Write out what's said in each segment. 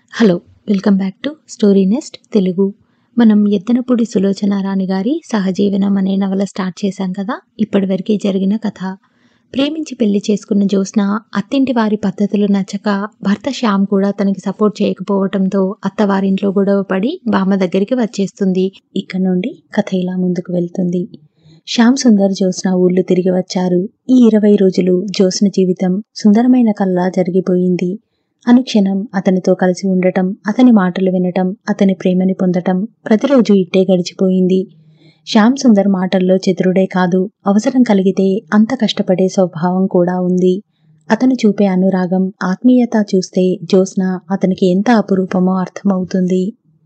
hello welcome back to story nest Telugu మనం ఎద్దనపూడి సులోచన రాణి గారి సహజీవనం అనే నవల స్టార్ట్ చేశాం కదా ఇప్పటివరకు జరిగిన కథ ప్రేమించి పెళ్లి చేసుకున్న జ్యోత్స్న అత్తింటి వారి పద్ధతులు నచ్చక భర్త శ్యామ్ కూడా తనకి సపోర్ట్ చేయకపోవటంతో అత్తవారింట్లో గొడవ పడి బామ్మ దగ్గరికి వచ్చేస్తుంది ఇక్కడ నుండి కథ ఇలా ముందుకు వెళ్తుంది శ్యామ్ సుందర్ జ్యోత్స్న ఊళ్ళు తిరిగి వచ్చారు ఈ ఇరవై రోజులు జ్యోత్స్న జీవితం సుందరమైన కల్లా జరిగిపోయింది అనుక్షణం అతనితో కలిసి ఉండటం అతని మాటలు వినటం అతని ప్రేమని పొందటం ప్రతిరోజు ఇట్టే గడిచిపోయింది శ్యామ్ సుందర్ మాటల్లో చతురుడే కాదు అవసరం కలిగితే అంత కష్టపడే స్వభావం కూడా ఉంది అతను చూపే అనురాగం ఆత్మీయత చూస్తే జ్యోత్స్న అతనికి ఎంత అపురూపమో అర్థమవుతుంది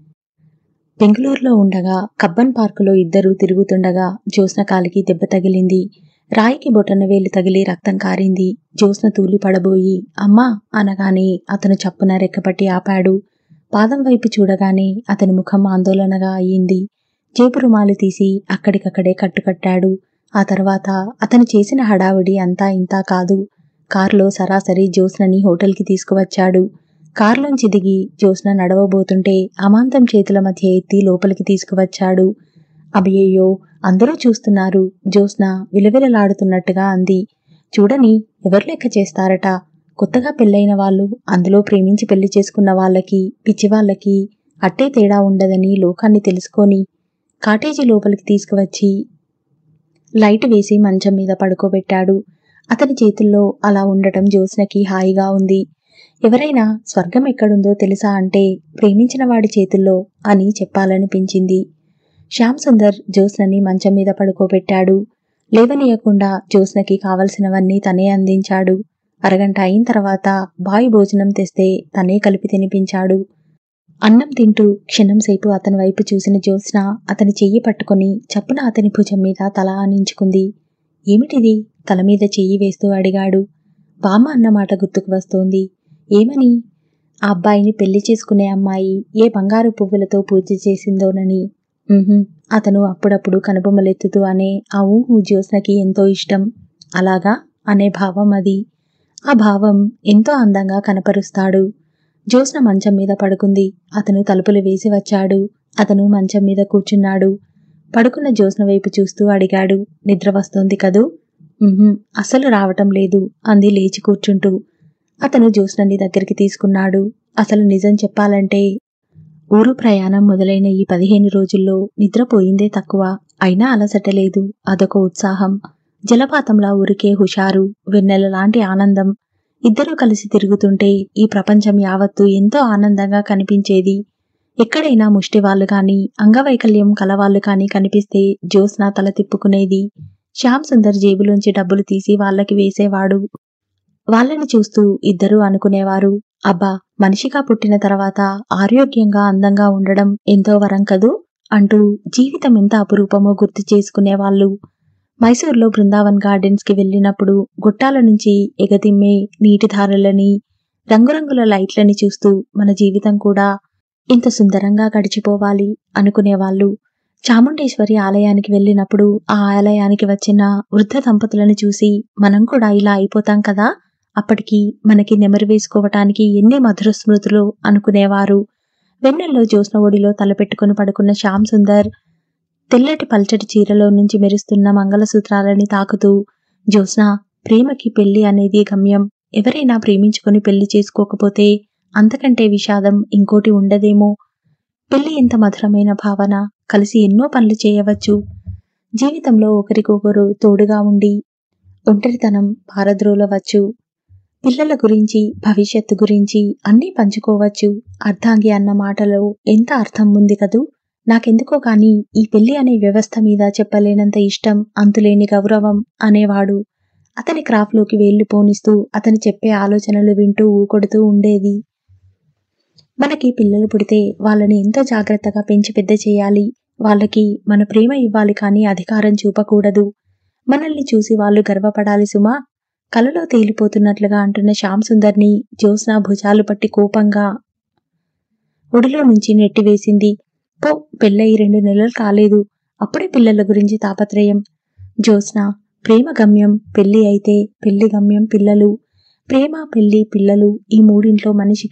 బెంగళూరులో ఉండగా కబ్బన్ పార్కులో ఇద్దరూ తిరుగుతుండగా జ్యోత్స్న కాలికి దెబ్బ తగిలింది రాయికి బొటన వేలు తగిలి రక్తం కారింది జ్యోత్స్న తూలి పడబోయి అమ్మా అనగానే అతను చప్పున రెక్కపట్టి ఆపాడు పాదం వైపు చూడగానే అతని ముఖం ఆందోళనగా అయ్యింది జేబు రుమాలు తీసి అక్కడికక్కడే కట్టుకట్టాడు ఆ తర్వాత అతను చేసిన హడావుడి అంతా ఇంతా కాదు కారులో సరాసరి జ్యోత్స్నని హోటల్కి తీసుకువచ్చాడు కారులోంచి దిగి జ్యోత్స్న నడవబోతుంటే అమాంతం చేతుల మధ్య ఎత్తి లోపలికి తీసుకువచ్చాడు అబియ్యో అందరూ చూస్తున్నారు జ్యోత్స్న విలవిలలాడుతున్నట్టుగా అంది చూడని ఎవరు లెక్క చేస్తారట కొత్తగా పెళ్ళైన వాళ్ళు అందులో ప్రేమించి పెళ్లి చేసుకున్న వాళ్ళకి పిచ్చి వాళ్ళకి అట్టే తేడా ఉండదని లోకాన్ని తెలుసుకొని కాటేజీ లోపలికి తీసుకువచ్చి లైట్ వేసి మంచం మీద పడుకోబెట్టాడు అతని చేతుల్లో అలా ఉండటం జ్యోత్స్నకి హాయిగా ఉంది ఎవరైనా స్వర్గం ఎక్కడుందో తెలుసా అంటే ప్రేమించిన వాడి చేతుల్లో అని చెప్పాలనిపించింది శ్యామ్ సుందర్ జ్యోత్స్నని మంచం మీద పడుకోబెట్టాడు లేవనీయకుండా జ్యోత్స్నకి కావలసినవన్నీ తనే అందించాడు అరగంట అయిన తర్వాత బాయ్ భోజనం తెస్తే తనే కలిపి తినిపించాడు అన్నం తింటూ క్షణం సేపు అతని వైపు చూసిన జ్యోత్స్న అతని చెయ్యి పట్టుకుని చప్పున అతని భుజం మీద తల ఆనించుకుంది ఏమిటిది తల మీద చెయ్యి వేస్తూ అడిగాడు బామ్మ అన్నమాట గుర్తుకు వస్తోంది ఏమని ఆ అబ్బాయిని పెళ్లి చేసుకునే అమ్మాయి ఏ బంగారు పువ్వులతో పూజ చేసిందోనని ఉహుం, అతను అప్పుడప్పుడు కనుబొమ్మలెత్తుతూ అనే ఆ ఊహు జ్యోత్స్నకి ఎంతో ఇష్టం అలాగా అనే భావం అది ఆ భావం ఎంతో అందంగా కనపరుస్తాడు జ్యోత్స్న మంచం మీద పడుకుంది అతను తలుపులు వేసి వచ్చాడు అతను మంచం మీద కూర్చున్నాడు పడుకున్న జ్యోత్స్న వైపు చూస్తూ అడిగాడు నిద్ర వస్తోంది కదూ ఉహుం, అసలు రావటం లేదు అంది లేచి కూర్చుంటూ అతను జ్యోత్స్నని దగ్గరికి తీసుకున్నాడు అసలు నిజం చెప్పాలంటే ఊరు ప్రయాణం మొదలైన ఈ పదిహేను రోజుల్లో నిద్రపోయిందే తక్కువ అయినా అలసట లేదు అదొక ఉత్సాహం జలపాతంలా ఊరికే హుషారు వెన్నెల లాంటి ఆనందం ఇద్దరూ కలిసి తిరుగుతుంటే ఈ ప్రపంచం యావత్తు ఎంతో ఆనందంగా కనిపించేది ఎక్కడైనా ముష్టివాళ్లు కాని అంగవైకల్యం కలవాళ్లు కాని కనిపిస్తే జ్యోత్స్న తల తిప్పుకునేది శ్యామ్ సుందర్ జేబులోంచి డబ్బులు తీసి వాళ్ళకి వేసేవాడు వాళ్ళని చూస్తూ ఇద్దరూ అనుకునేవారు అబ్బా మనిషిగా పుట్టిన తర్వాత ఆరోగ్యంగా అందంగా ఉండడం ఎంతో వరం కదూ అంటూ జీవితం ఎంత అపురూపమో గుర్తు చేసుకునేవాళ్ళు మైసూర్లో బృందావన్ గార్డెన్స్ కి వెళ్ళినప్పుడు గుట్టాల నుంచి ఎగతిమ్మే నీటిధారలని రంగురంగుల లైట్లని చూస్తూ మన జీవితం కూడా ఇంత సుందరంగా గడిచిపోవాలి అనుకునేవాళ్ళు చాముండేశ్వరి ఆలయానికి వెళ్ళినప్పుడు ఆ ఆలయానికి వచ్చిన వృద్ధ దంపతులను చూసి మనం కూడా ఇలా అయిపోతాం కదా అప్పటికి మనకి నెమరు వేసుకోవటానికి ఎన్ని మధుర స్మృతులు అనుకునేవారు వెన్నెల్లో జ్యోత్స్న ఒడిలో తలపెట్టుకుని పడుకున్న శ్యామ్ సుందర్ తెల్లటి పల్చటి చీరలో నుంచి మెరుస్తున్న మంగళసూత్రాలని తాకుతూ జ్యోత్స్న ప్రేమకి పెళ్లి అనేది గమ్యం ఎవరైనా ప్రేమించుకొని పెళ్లి చేసుకోకపోతే అంతకంటే విషాదం ఇంకోటి ఉండదేమో పెళ్లి ఎంత మధురమైన భావన కలిసి ఎన్నో పనులు చేయవచ్చు జీవితంలో ఒకరికొకరు తోడుగా ఉండి ఒంటరితనం పారద్రోలవచ్చు పిల్లల గురించి భవిష్యత్తు గురించి అన్నీ పంచుకోవచ్చు అర్ధాంగి అన్న మాటలో ఎంత అర్థం ఉంది కదూ నాకెందుకో కాని ఈ పెళ్లి అనే వ్యవస్థ మీద చెప్పలేనంత ఇష్టం అంతులేని గౌరవం అనేవాడు అతని క్రాఫ్ట్లోకి వేళ్లు పోనిస్తూ అతను చెప్పే ఆలోచనలు వింటూ ఊకొడుతూ ఉండేది మనకి పిల్లలు పుడితే వాళ్ళని ఎంతో జాగ్రత్తగా పెంచి పెద్ద చేయాలి వాళ్ళకి మన ప్రేమ ఇవ్వాలి కానీ అధికారం చూపకూడదు మనల్ని చూసి వాళ్ళు గర్వపడాలి సుమా కలలో తేలిపోతున్నట్లుగా అంటున్న శ్యామ్ సుందర్ని జ్యోత్స్న భుజాలు పట్టి కోపంగా ఒడిలో నుంచి నెట్టివేసింది పో పెళ్ళయి రెండు నెలలు కాలేదు అప్పుడే పిల్లల గురించి తాపత్రయం జ్యోత్స్న ప్రేమ గమ్యం పెళ్లి అయితే పెళ్లి గమ్యం పిల్లలు ప్రేమ పెళ్లి పిల్లలు ఈ మూడింట్లో మనిషికి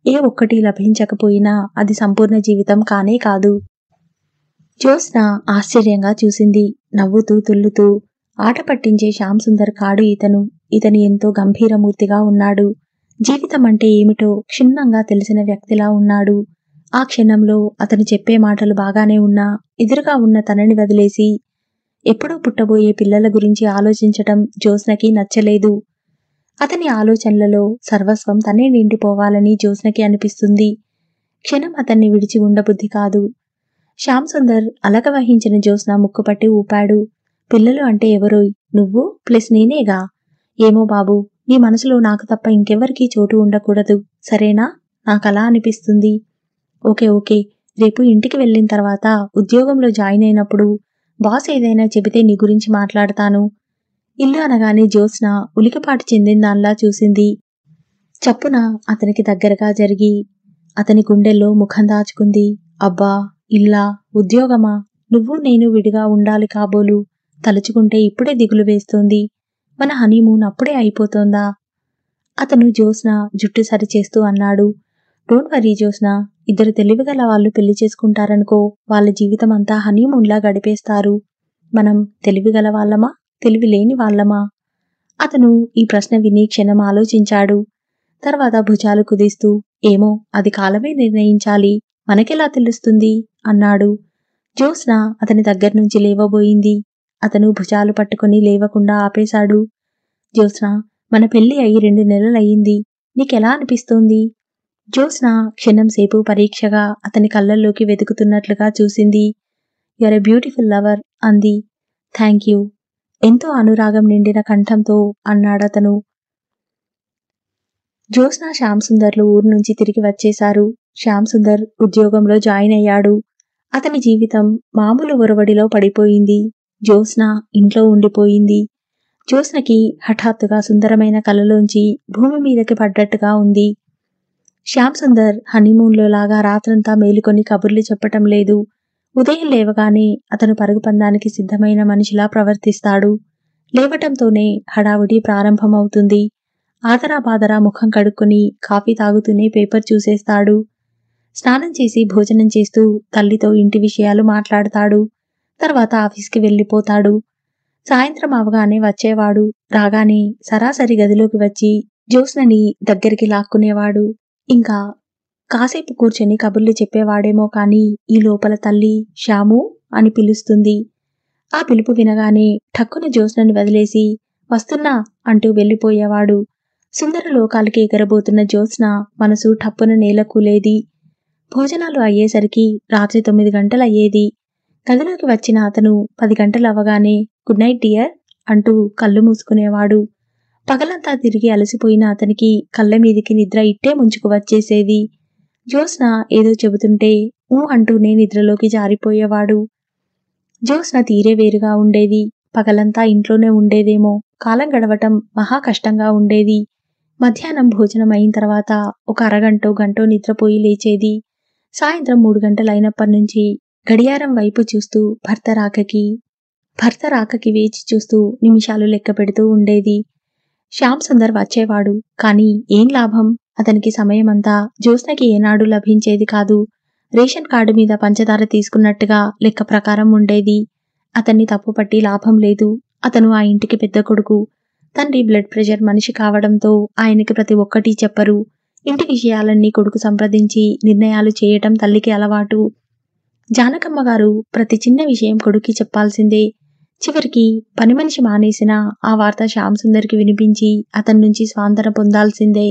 ఏ ఒక్కటి లభించకపోయినా అది సంపూర్ణ జీవితం కానే కాదు జ్యోత్స్న ఆశ్చర్యంగా చూసింది నవ్వుతూ తుల్లుతూ ఆట పట్టించే శ్యామ్ సుందర్ కాడు ఇతను ఇతను ఎంతో గంభీరమూర్తిగా ఉన్నాడు జీవితం అంటే ఏమిటో క్షుణ్ణంగా తెలిసిన వ్యక్తిలా ఉన్నాడు ఆ క్షణంలో అతను చెప్పే మాటలు బాగానే ఉన్నా ఎదురుగా ఉన్న తనని వదిలేసి ఎప్పుడో పుట్టబోయే పిల్లల గురించి ఆలోచించటం జ్యోత్స్నకి నచ్చలేదు అతని ఆలోచనలలో సర్వస్వం తనే నిండిపోవాలని జ్యోత్స్నకి అనిపిస్తుంది క్షణం అతన్ని విడిచి ఉండబుద్ధి కాదు శ్యామ్ సుందర్ అలక వహించిన జ్యోత్స్న ముక్కుపట్టి ఊపాడు పిల్లలు అంటే ఎవరోయ్ నువ్వు ప్లస్ నేనేగా ఏమో బాబు నీ మనసులో నాకు తప్ప ఇంకెవ్వరికీ చోటు ఉండకూడదు సరేనా నాకలా అనిపిస్తుంది ఓకే ఓకే రేపు ఇంటికి వెళ్ళిన తర్వాత ఉద్యోగంలో జాయిన్ అయినప్పుడు బాస్ ఏదైనా చెబితే నీ గురించి మాట్లాడతాను ఇల్లు అనగానే జ్యోత్స్న ఉలికిపాటు చెందిన దానిలా చూసింది చప్పున అతనికి దగ్గరగా జరిగి అతని గుండెల్లో ముఖం దాచుకుంది అబ్బా ఇల్లా ఉద్యోగమా నువ్వు నేను విడిగా ఉండాలి కాబోలు తలుచుకుంటే ఇప్పుడే దిగులు వేస్తోంది మన హనీమూన్ అప్పుడే అయిపోతోందా అతను జ్యోత్స్న జుట్టు సరిచేస్తూ అన్నాడు డోంట్ వరీ జ్యోత్స్న ఇద్దరు తెలివిగల వాళ్ళు పెళ్లి చేసుకుంటారనుకో వాళ్ళ జీవితం అంతా హనీమూన్లా గడిపేస్తారు మనం తెలివిగల వాళ్ళమా తెలివి లేని వాళ్ళమా అతను ఈ ప్రశ్న విని క్షణం ఆలోచించాడు తర్వాత భుజాలు కుదిస్తూ ఏమో అది కాలమే నిర్ణయించాలి మనకెలా తెలుస్తుంది అన్నాడు జ్యోత్స్న అతని దగ్గర నుంచి లేవబోయింది అతను భుజాలు పట్టుకుని లేవకుండా ఆపేశాడు జ్యోత్స్న మన పెళ్లి అయి రెండు నెలలయ్యింది నీకెలా అనిపిస్తోంది జ్యోత్స్న క్షణం సేపు పరీక్షగా అతని కళ్ళల్లోకి వెతుకుతున్నట్లుగా చూసింది యువర్ ఎ బ్యూటిఫుల్ లవర్ అంది థ్యాంక్ యూ ఎంతో అనురాగం నిండిన కంఠంతో అన్నాడతను జ్యోత్స్న శ్యామ్ సుందర్లు ఊరు నుంచి తిరిగి వచ్చేశారు శ్యామ్ సుందర్ ఉద్యోగంలో జాయిన్ అయ్యాడు అతని జీవితం మామూలు ఒరవడిలో పడిపోయింది జ్యోత్స్న ఇంట్లో ఉండిపోయింది జ్యోత్స్నకి హఠాత్తుగా సుందరమైన కలలోంచి భూమి మీదకి పడ్డట్టుగా ఉంది శ్యామ్ సుందర్ హనీమూన్లో లాగా రాత్రంతా మేలుకొని కబుర్లు చెప్పటం లేదు ఉదయం లేవగానే అతను పరుగు పందానికి సిద్ధమైన మనిషిలా ప్రవర్తిస్తాడు లేవటంతోనే హడావుడి ప్రారంభమవుతుంది ఆదరా బాదరా ముఖం కడుక్కొని కాఫీ తాగుతూనే పేపర్ చూసేస్తాడు స్నానం చేసి భోజనం చేస్తూ తల్లితో ఇంటి విషయాలు మాట్లాడతాడు తర్వాత ఆఫీస్కి వెళ్ళిపోతాడు సాయంత్రం అవగానే వచ్చేవాడు రాగానే సరాసరి గదిలోకి వచ్చి జ్యోత్స్నని దగ్గరికి లాక్కునేవాడు ఇంకా కాసేపు కూర్చొని కబుర్లు చెప్పేవాడేమో కాని ఈ లోపల తల్లి శ్యాము అని పిలుస్తుంది ఆ పిలుపు వినగానే ఠక్కున జ్యోత్స్నని వదిలేసి వస్తున్నా అంటూ వెళ్ళిపోయేవాడు సుందర లోకాలకి ఎగరబోతున్న జ్యోత్స్న మనసు టప్పున నేలకూలేది భోజనాలు అయ్యేసరికి రాత్రి తొమ్మిది గంటలయ్యేది గదిలోకి వచ్చిన అతను పది గంటలు అవగానే గుడ్ నైట్ డియర్ అంటూ కళ్ళు మూసుకునేవాడు పగలంతా తిరిగి అలసిపోయిన అతనికి కళ్ళ మీదికి నిద్ర ఇట్టే ముంచుకు వచ్చేసేది జ్యోత్స్న ఏదో చెబుతుంటే ఊ అంటూనే నిద్రలోకి జారిపోయేవాడు జ్యోత్స్న తీరే వేరుగా ఉండేది పగలంతా ఇంట్లోనే ఉండేదేమో కాలం గడవటం మహా కష్టంగా ఉండేది మధ్యాహ్నం భోజనం అయిన తర్వాత ఒక అరగంటో గంటో నిద్రపోయి లేచేది సాయంత్రం మూడు గంటలైనప్పటి నుంచి గడియారం వైపు చూస్తూ భర్త రాకకి భర్త రాకకి వేచి చూస్తూ నిమిషాలు లెక్క పెడుతూ ఉండేది శ్యామ్ సుందర్ వచ్చేవాడు కానీ ఏం లాభం అతనికి సమయమంతా జ్యోత్స్నకి ఏనాడు లభించేది కాదు రేషన్ కార్డు మీద పంచదార తీసుకున్నట్టుగా లెక్క ప్రకారం ఉండేది అతన్ని తప్పుపట్టి లాభం లేదు అతను ఆ ఇంటికి పెద్ద కొడుకు తండ్రి బ్లడ్ ప్రెషర్ మనిషి కావడంతో ఆయనకి ప్రతి ఒక్కటి చెప్పరు ఇంటి విషయాలన్నీ కొడుకు సంప్రదించి నిర్ణయాలు చేయటం తల్లికి అలవాటు జానకమ్మ గారు ప్రతి చిన్న విషయం కొడుక్కి చెప్పాల్సిందే చివరికి పని మనిషి మానేసిన ఆ వార్త శ్యామ్ సుందర్కి వినిపించి అతని నుంచి స్వాంతన పొందాల్సిందే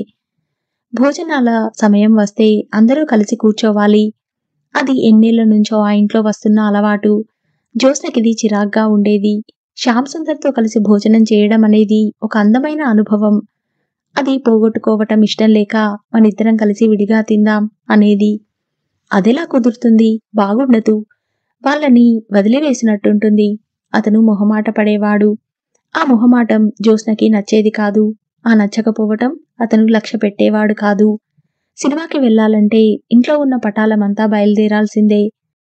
భోజనాల సమయం వస్తే అందరూ కలిసి కూర్చోవాలి అది ఎన్నేళ్ల నుంచో ఆ ఇంట్లో వస్తున్న అలవాటు జ్యోత్స్నకిది చిరాగ్గా ఉండేది శ్యామ్ సుందర్తో కలిసి భోజనం చేయడం అనేది ఒక అందమైన అనుభవం అది పోగొట్టుకోవటం ఇష్టం లేక మనిద్దరం కలిసి విడిగా తిందాం అనేది అదెలా కుదురుతుంది బాగుండదు వాళ్ళని వదిలివేసినట్టుంటుంది అతను మొహమాట పడేవాడు ఆ మొహమాటం జ్యోత్స్నకి నచ్చేది కాదు ఆ నచ్చకపోవటం అతను లక్ష్య పెట్టేవాడు కాదు సినిమాకి వెళ్ళాలంటే ఇంట్లో ఉన్న పటాలమంతా బయలుదేరాల్సిందే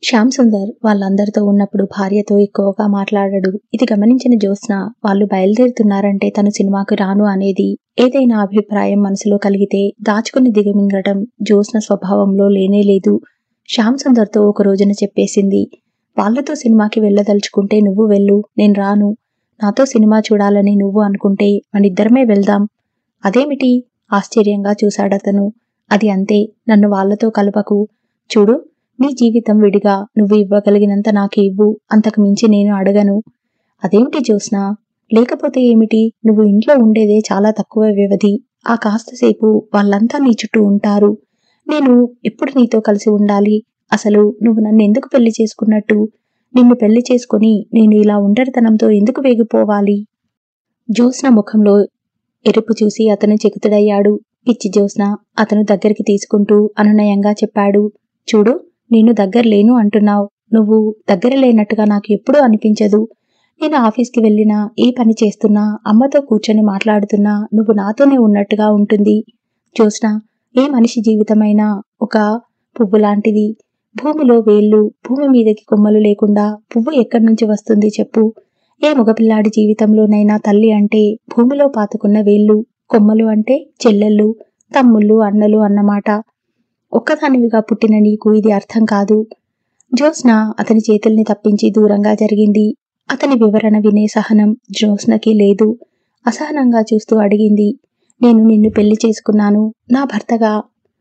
శ్యామ్ సుందర్ వాళ్ళందరితో ఉన్నప్పుడు భార్యతో ఎక్కువగా మాట్లాడడు ఇది గమనించిన జ్యోత్స్న వాళ్ళు బయలుదేరుతున్నారంటే తను సినిమాకు రాను అనేది ఏదైనా అభిప్రాయం మనసులో కలిగితే దాచుకుని దిగమింగటం జ్యోత్స్న స్వభావంలో లేనే లేదు శ్యామ్ సుందర్తో ఒక రోజున చెప్పేసింది వాళ్ళతో సినిమాకి వెళ్ళదలుచుకుంటే నువ్వు వెళ్ళు నేను రాను నాతో సినిమా చూడాలని నువ్వు అనుకుంటే మనిద్దరమే వెళ్దాం అదేమిటి ఆశ్చర్యంగా చూశాడతను అది అంతే నన్ను వాళ్ళతో కలపకు చూడు నీ జీవితం విడిగా నువ్వు ఇవ్వగలిగినంత నాకు ఇవ్వు అంతకు మించి నేను అడగను అదేమిటి జ్యోత్స్న లేకపోతే ఏమిటి నువ్వు ఇంట్లో ఉండేదే చాలా తక్కువ వ్యవధి ఆ కాస్తసేపు వాళ్ళంతా నీ చుట్టూ ఉంటారు నేను ఎప్పుడు నీతో కలిసి ఉండాలి అసలు నువ్వు నన్ను ఎందుకు పెళ్లి చేసుకున్నట్టు నిన్ను పెళ్లి చేసుకుని నేను ఇలా ఒంటరితనంతో ఎందుకు వేగిపోవాలి జ్యోత్స్న ముఖంలో ఎరుపు చూసి అతను చెకుతుడయ్యాడు పిచ్చి జ్యోత్స్న అతను దగ్గరికి తీసుకుంటూ అనునయంగా చెప్పాడు చూడు నేను దగ్గర లేను అంటున్నావు నువ్వు దగ్గర లేనట్టుగా నాకు ఎప్పుడూ అనిపించదు నేను ఆఫీస్కి వెళ్ళినా ఏ పని చేస్తున్నా అమ్మతో కూర్చొని మాట్లాడుతున్నా నువ్వు నాతోనే ఉన్నట్టుగా ఉంటుంది జ్యోత్స్న ఏ మనిషి జీవితమైనా ఒక పువ్వు లాంటిది భూమిలో వేళ్ళు భూమి మీదకి కొమ్మలు లేకుండా పువ్వు ఎక్కడి నుంచి వస్తుంది చెప్పు ఏ మగపిల్లాడి జీవితంలోనైనా తల్లి అంటే భూమిలో పాతుకున్న వేళ్ళు కొమ్మలు అంటే చెల్లెళ్ళు తమ్ముళ్ళు అన్నలు అన్నమాట ఒక్కదానివిగా పుట్టిన నీకు ఇది అర్థం కాదు జ్యోత్స్న అతని చేతుల్ని తప్పించి దూరంగా జరిగింది అతని వివరణ వినే సహనం జ్యోత్స్నకి లేదు అసహనంగా చూస్తూ అడిగింది నేను నిన్ను పెళ్లి చేసుకున్నాను నా భర్తగా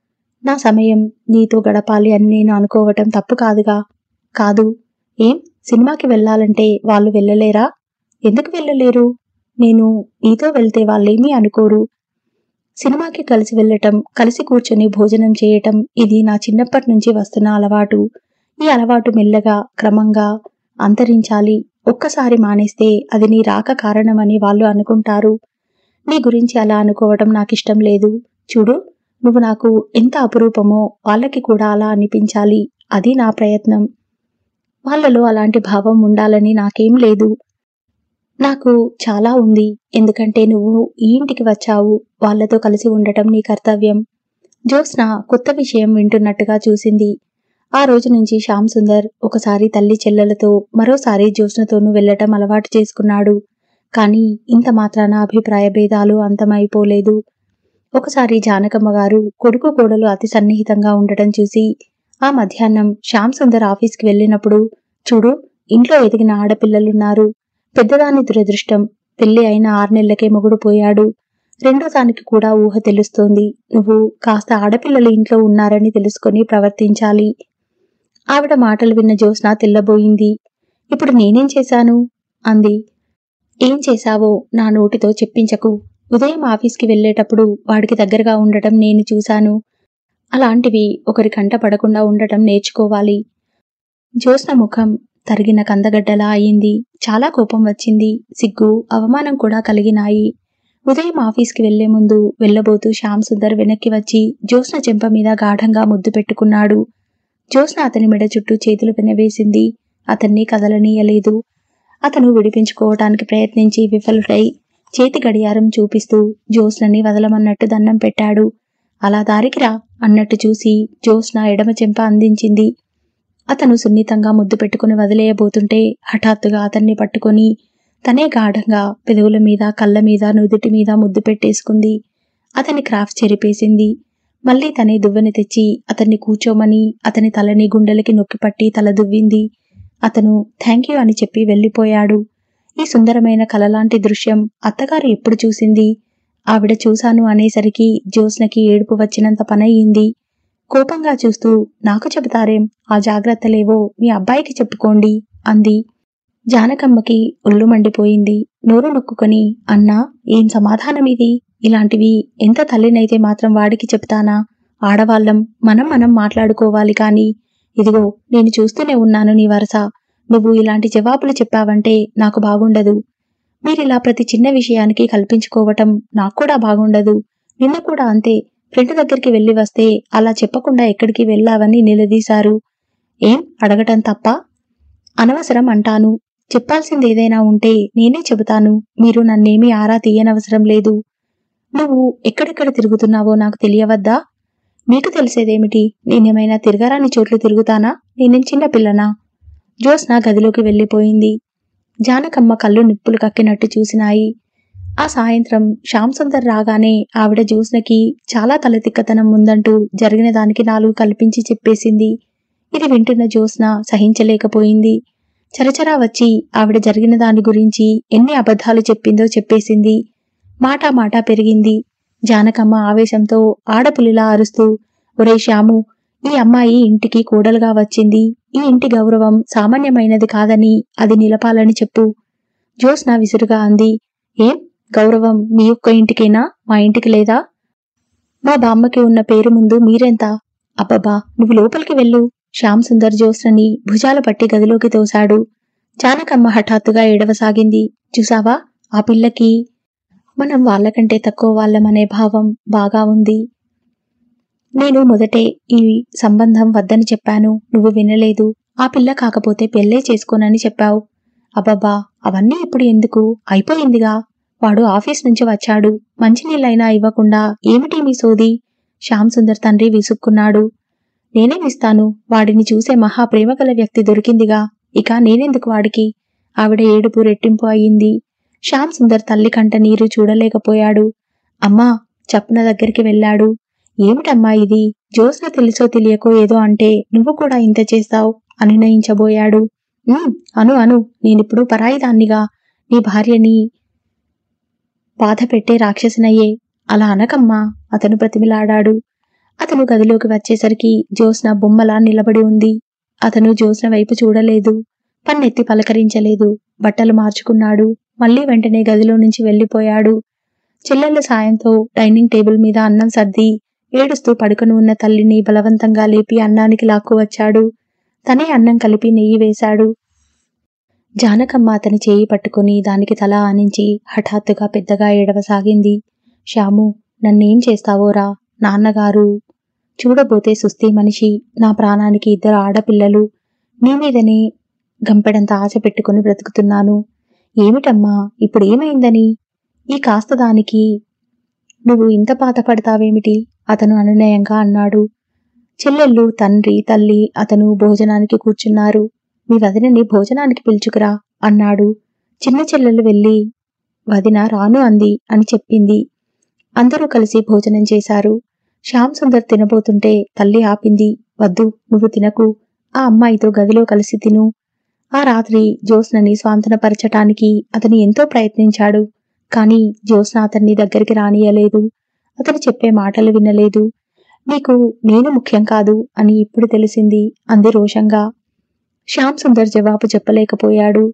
నా సమయం నీతో గడపాలి అని నేను అనుకోవటం తప్పు కాదుగా కాదు ఏం సినిమాకి వెళ్ళాలంటే వాళ్ళు వెళ్ళలేరా ఎందుకు వెళ్ళలేరు నేను నీతో వెళ్తే వాళ్ళేమీ అనుకోరు సినిమాకి కలిసి వెళ్ళటం కలిసి కూర్చొని భోజనం చేయటం ఇది నా చిన్నప్పటి నుంచి వస్తున్న అలవాటు ఈ అలవాటు మెల్లగా క్రమంగా అంతరించాలి ఒక్కసారి మానేస్తే అది నీ రాక కారణమని వాళ్ళు అనుకుంటారు నీ గురించి అలా అనుకోవటం నాకిష్టం లేదు చూడు నువ్వు నాకు ఎంత అపురూపమో వాళ్ళకి కూడా అలా అనిపించాలి అది నా ప్రయత్నం వాళ్ళలో అలాంటి భావం ఉండాలని నాకేం లేదు నాకు చాలా ఉంది ఎందుకంటే నువ్వు ఈ ఇంటికి వచ్చావు వాళ్ళతో కలిసి ఉండటం నీ కర్తవ్యం జ్యోత్స్న కొత్త విషయం వింటున్నట్టుగా చూసింది ఆ రోజు నుంచి శ్యామ్ సుందర్ ఒకసారి తల్లి చెల్లెలతో మరోసారి జ్యోత్స్నతోనూ వెళ్లటం అలవాటు చేసుకున్నాడు కానీ ఇంత మాత్రాన అభిప్రాయ భేదాలు అంతమైపోలేదు ఒకసారి జానకమ్మ గారు కొడుకు కోడలు అతి సన్నిహితంగా ఉండటం చూసి ఆ మధ్యాహ్నం శ్యామ్ సుందర్ ఆఫీస్కి వెళ్ళినప్పుడు చూడు ఇంట్లో ఎదిగిన ఆడపిల్లలున్నారు పెద్దదాని దురదృష్టం పెళ్లి అయిన ఆరు నెలలకే మొగుడు పోయాడు రెండో దానికి కూడా ఊహ తెలుస్తోంది నువ్వు కాస్త ఆడపిల్లలు ఇంట్లో ఉన్నారని తెలుసుకొని ప్రవర్తించాలి ఆవిడ మాటలు విన్న జ్యోత్స్న తెల్లబోయింది ఇప్పుడు నేనేం చేశాను అంది ఏం చేశావో నా నోటితో చెప్పించకు ఉదయం ఆఫీస్కి వెళ్ళేటప్పుడు వాడికి దగ్గరగా ఉండటం నేను చూశాను అలాంటివి ఒకరి కంట పడకుండా ఉండటం నేర్చుకోవాలి జ్యోత్స్న ముఖం తరిగిన కందగడ్డలా అయింది చాలా కోపం వచ్చింది సిగ్గు అవమానం కూడా కలిగినాయి ఉదయం ఆఫీస్కి వెళ్లే ముందు వెళ్ళబోతూ శ్యామ్ సుందర్ వెనక్కి వచ్చి జ్యోత్స్న చెంప మీద గాఢంగా ముద్దు పెట్టుకున్నాడు జ్యోత్స్న అతని మెడ చుట్టూ చేతులు పెనవేసింది అతన్ని కదలనీయలేదు అతను విడిపించుకోవటానికి ప్రయత్నించి విఫలుడై చేతి గడియారం చూపిస్తూ జ్యోత్స్నని వదలమన్నట్టు దండం పెట్టాడు అలా దారికి రా అన్నట్టు చూసి జ్యోత్స్న ఎడమ చెంప అందించింది అతను సున్నితంగా ముద్దు పెట్టుకుని వదిలేయబోతుంటే హఠాత్తుగా అతన్ని పట్టుకొని తనే గాఢంగా పెదవుల మీద కళ్ళ మీద నుదుటి మీద ముద్దు పెట్టేసుకుంది అతని క్రాఫ్ట్ చెరిపేసింది మళ్ళీ తనే దువ్వెని తెచ్చి అతన్ని కూర్చోమని అతని తలని గుండెలకి నొక్కిపట్టి తల దువ్వింది అతను థ్యాంక్ యూ అని చెప్పి వెళ్ళిపోయాడు ఈ సుందరమైన కలలాంటి దృశ్యం అత్తగారు ఎప్పుడు చూసింది ఆవిడ చూశాను అనేసరికి జ్యోత్స్నకి ఏడుపు వచ్చినంత పనయ్యింది కోపంగా చూస్తూ నాకు చెబుతారేం ఆ జాగ్రత్తలేవో మీ అబ్బాయికి చెప్పుకోండి అంది జానకమ్మకి ఒళ్ళు మండిపోయింది నోరు నొక్కుకొని అన్నా ఏం సమాధానం ఇది ఇలాంటివి ఎంత తల్లినైతే మాత్రం వాడికి చెప్తానా ఆడవాళ్ళం మనం మనం మాట్లాడుకోవాలి కాని ఇదిగో నేను చూస్తూనే ఉన్నాను నీ వరస నువ్వు ఇలాంటి జవాబులు చెప్పావంటే నాకు బాగుండదు మీరిలా ప్రతి చిన్న విషయానికి కల్పించుకోవటం నాకు కూడా బాగుండదు నిన్న కూడా అంతే ఫ్రెండ్ దగ్గరికి వెళ్ళి వస్తే అలా చెప్పకుండా ఎక్కడికి వెళ్ళావని నిలదీశారు ఏం అడగటం తప్ప అనవసరం అంటాను చెప్పాల్సింది ఏదైనా ఉంటే నేనే చెబుతాను మీరు నన్నేమీ ఆరా తీయనవసరం లేదు నువ్వు ఎక్కడెక్కడ తిరుగుతున్నావో నాకు తెలియవద్దా మీకు తెలిసేదేమిటి నేనేమైనా తిరగరాని చోట్లు తిరుగుతానా నేనేం చిన్న పిల్లనా జ్యోత్స్న గదిలోకి వెళ్ళిపోయింది జానకమ్మ కళ్ళు నిప్పులు కక్కినట్టు చూసినాయి ఆ సాయంత్రం శ్యామ్ సుందర్ రాగానే ఆవిడ జ్యోత్స్నకి చాలా తలతిక్కతనం ఉందంటూ జరిగిన దానికి నాలుగు కల్పించి చెప్పేసింది ఇది వింటున్న జ్యోత్స్న సహించలేకపోయింది చరచరా వచ్చి ఆవిడ జరిగిన దాని గురించి ఎన్ని అబద్ధాలు చెప్పిందో చెప్పేసింది మాటా మాటా పెరిగింది జానకమ్మ ఆవేశంతో ఆడపులిలా అరుస్తూ ఒరే శ్యాము ఈ అమ్మాయి ఇంటికి కోడలుగా వచ్చింది ఈ ఇంటి గౌరవం సామాన్యమైనది కాదని అది నిలపాలని చెప్పు జ్యోత్స్న విసురుగా అంది ఏం గౌరవం మీ యొక్క ఇంటికేనా మా ఇంటికి లేదా మా బామ్మకి ఉన్న పేరు ముందు మీరెంత అబ్బబ్బా నువ్వు లోపలికి వెళ్ళు శ్యామ్ సుందర్ జ్యోత్స్నని భుజాల పట్టి గదిలోకి తోశాడు జానకమ్మ హఠాత్తుగా ఏడవసాగింది చూసావా ఆ పిల్లకి మనం వాళ్ళకంటే తక్కువ వాళ్ళమనే భావం బాగా ఉంది నేను మొదటే ఈ సంబంధం వద్దని చెప్పాను నువ్వు వినలేదు ఆ పిల్ల కాకపోతే పెళ్ళే చేసుకోనని చెప్పావు అబ్బబ్బా అవన్నీ ఇప్పుడు ఎందుకు అయిపోయిందిగా వాడు ఆఫీస్ నుంచి వచ్చాడు మంచినీళ్ళైనా ఇవ్వకుండా ఏమిటి మీ సోది శ్యామ్ సుందర్ తండ్రి విసుక్కున్నాడు నేనేమిస్తాను వాడిని చూసే మహా ప్రేమగల వ్యక్తి దొరికిందిగా ఇక నేనెందుకు వాడికి ఆవిడ ఏడుపు రెట్టింపు అయింది శ్యామ్ సుందర్ తల్లి కంట నీరు చూడలేకపోయాడు అమ్మా చప్పున దగ్గరికి వెళ్ళాడు ఏమిటమ్మా ఇది జ్యోత్స్న తెలుసో తెలియకో ఏదో అంటే నువ్వు కూడా ఇంత చేస్తావు అనునయించబోయాడు "ఉమ్, అను అను నేనిప్పుడు పరాయిదాన్నిగా నీ భార్యని బాధ పెట్టే రాక్షసునయ్యే అలా అనకమ్మా అతను బ్రతిమిలాడాడు అతను గదిలోకి వచ్చేసరికి జ్యోత్స్న బొమ్మలా నిలబడి ఉంది అతను జ్యోత్స్న వైపు చూడలేదు పన్నెత్తి పలకరించలేదు బట్టలు మార్చుకున్నాడు మళ్ళీ వెంటనే గదిలో నుంచి వెళ్ళిపోయాడు చెల్లెళ్ళ సాయంతో డైనింగ్ టేబుల్ మీద అన్నం సర్ది ఏడుస్తూ పడుకొని ఉన్న తల్లిని బలవంతంగా లేపి అన్నానికి లాక్కువచ్చాడు తనే అన్నం కలిపి నెయ్యి వేశాడు జానకమ్మ అతని చేయి పట్టుకుని దానికి తల ఆనించి హఠాత్తుగా పెద్దగా ఏడవసాగింది శ్యాము నన్నేం చేస్తావోరా నాన్నగారు చూడబోతే సుస్థి మనిషి నా ప్రాణానికి ఇద్దరు ఆడపిల్లలు నీ మీదనే గంపెడంత ఆశ పెట్టుకుని బ్రతుకుతున్నాను ఏమిటమ్మా ఇప్పుడు ఏమైందని ఈ కాస్త దానికి నువ్వు ఇంత బాధపడతావేమిటి అతను అనునయంగా అన్నాడు చెల్లెళ్ళు తండ్రి తల్లి అతను భోజనానికి కూర్చున్నారు మీ వదినని భోజనానికి పిలుచుకురా అన్నాడు చిన్న చెల్లెలు వెళ్ళి వదిన రాను అంది అని చెప్పింది అందరూ కలిసి భోజనం చేశారు శ్యామ్ సుందర్ తినబోతుంటే తల్లి ఆపింది వద్దు నువ్వు తినకు ఆ అమ్మాయితో గదిలో కలిసి తిను ఆ రాత్రి జ్యోత్స్నని స్వాంతనపరచటానికి అతను ఎంతో ప్రయత్నించాడు కానీ జ్యోత్స్న అతన్ని దగ్గరికి రానియలేదు అతను చెప్పే మాటలు వినలేదు నీకు నేను ముఖ్యం కాదు అని ఇప్పుడు తెలిసింది అంది రోషంగా శ్యామ్ సుందర్ జవాబు చెప్పలేకపోయాడు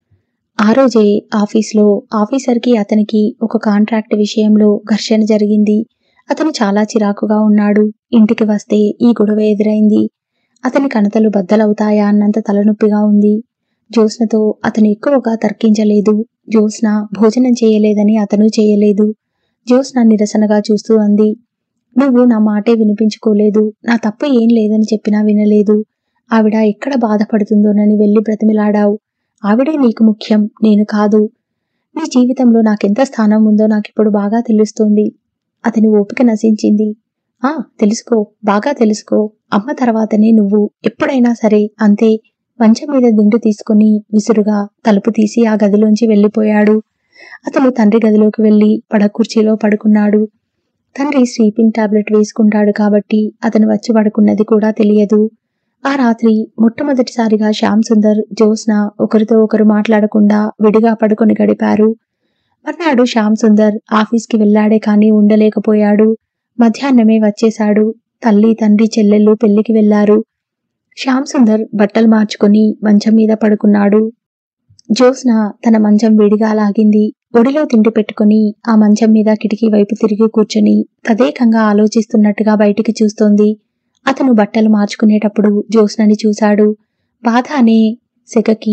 ఆ రోజే ఆఫీస్లో ఆఫీసర్కి అతనికి ఒక కాంట్రాక్ట్ విషయంలో ఘర్షణ జరిగింది అతను చాలా చిరాకుగా ఉన్నాడు ఇంటికి వస్తే ఈ గొడవ ఎదురైంది అతని కణతలు బద్దలవుతాయా అన్నంత తలనొప్పిగా ఉంది జ్యోత్స్నతో అతను ఎక్కువగా తర్కించలేదు జ్యోత్స్న భోజనం చేయలేదని అతను చేయలేదు జ్యోత్స్న నిరసనగా చూస్తూ అంది నువ్వు నా మాటే వినిపించుకోలేదు నా తప్పు ఏం లేదని చెప్పినా వినలేదు ఆవిడ ఎక్కడ బాధపడుతుందోనని వెళ్ళి బ్రతిమిలాడావు ఆవిడే నీకు ముఖ్యం నేను కాదు నీ జీవితంలో నాకెంత స్థానం ఉందో నాకిప్పుడు బాగా తెలుస్తోంది అతని ఓపిక నశించింది ఆ తెలుసుకో బాగా తెలుసుకో అమ్మ తర్వాతనే నువ్వు ఎప్పుడైనా సరే అంతే మంచం మీద దిండు తీసుకుని విసురుగా తలుపు తీసి ఆ గదిలోంచి వెళ్ళిపోయాడు అతను తండ్రి గదిలోకి వెళ్లి పడకుర్చీలో పడుకున్నాడు తండ్రి స్లీపింగ్ టాబ్లెట్ వేసుకుంటాడు కాబట్టి అతను వచ్చి పడుకున్నది కూడా తెలియదు ఆ రాత్రి మొట్టమొదటిసారిగా శ్యామ్ సుందర్ జ్యోత్స్న ఒకరితో ఒకరు మాట్లాడకుండా విడిగా పడుకొని గడిపారు మర్నాడు శ్యామ్ సుందర్ ఆఫీస్కి వెళ్ళాడే కానీ ఉండలేకపోయాడు మధ్యాహ్నమే వచ్చేశాడు తల్లి తండ్రి చెల్లెళ్ళు పెళ్లికి వెళ్లారు శ్యామ్ సుందర్ బట్టలు మార్చుకొని మంచం మీద పడుకున్నాడు జ్యోత్స్న తన మంచం వేడిగా లాగింది ఒడిలో తిండి పెట్టుకుని ఆ మంచం మీద కిటికీ వైపు తిరిగి కూర్చొని తదేకంగా ఆలోచిస్తున్నట్టుగా బయటికి చూస్తోంది అతను బట్టలు మార్చుకునేటప్పుడు జ్యోత్స్నని చూశాడు బాధ అనే సెగకి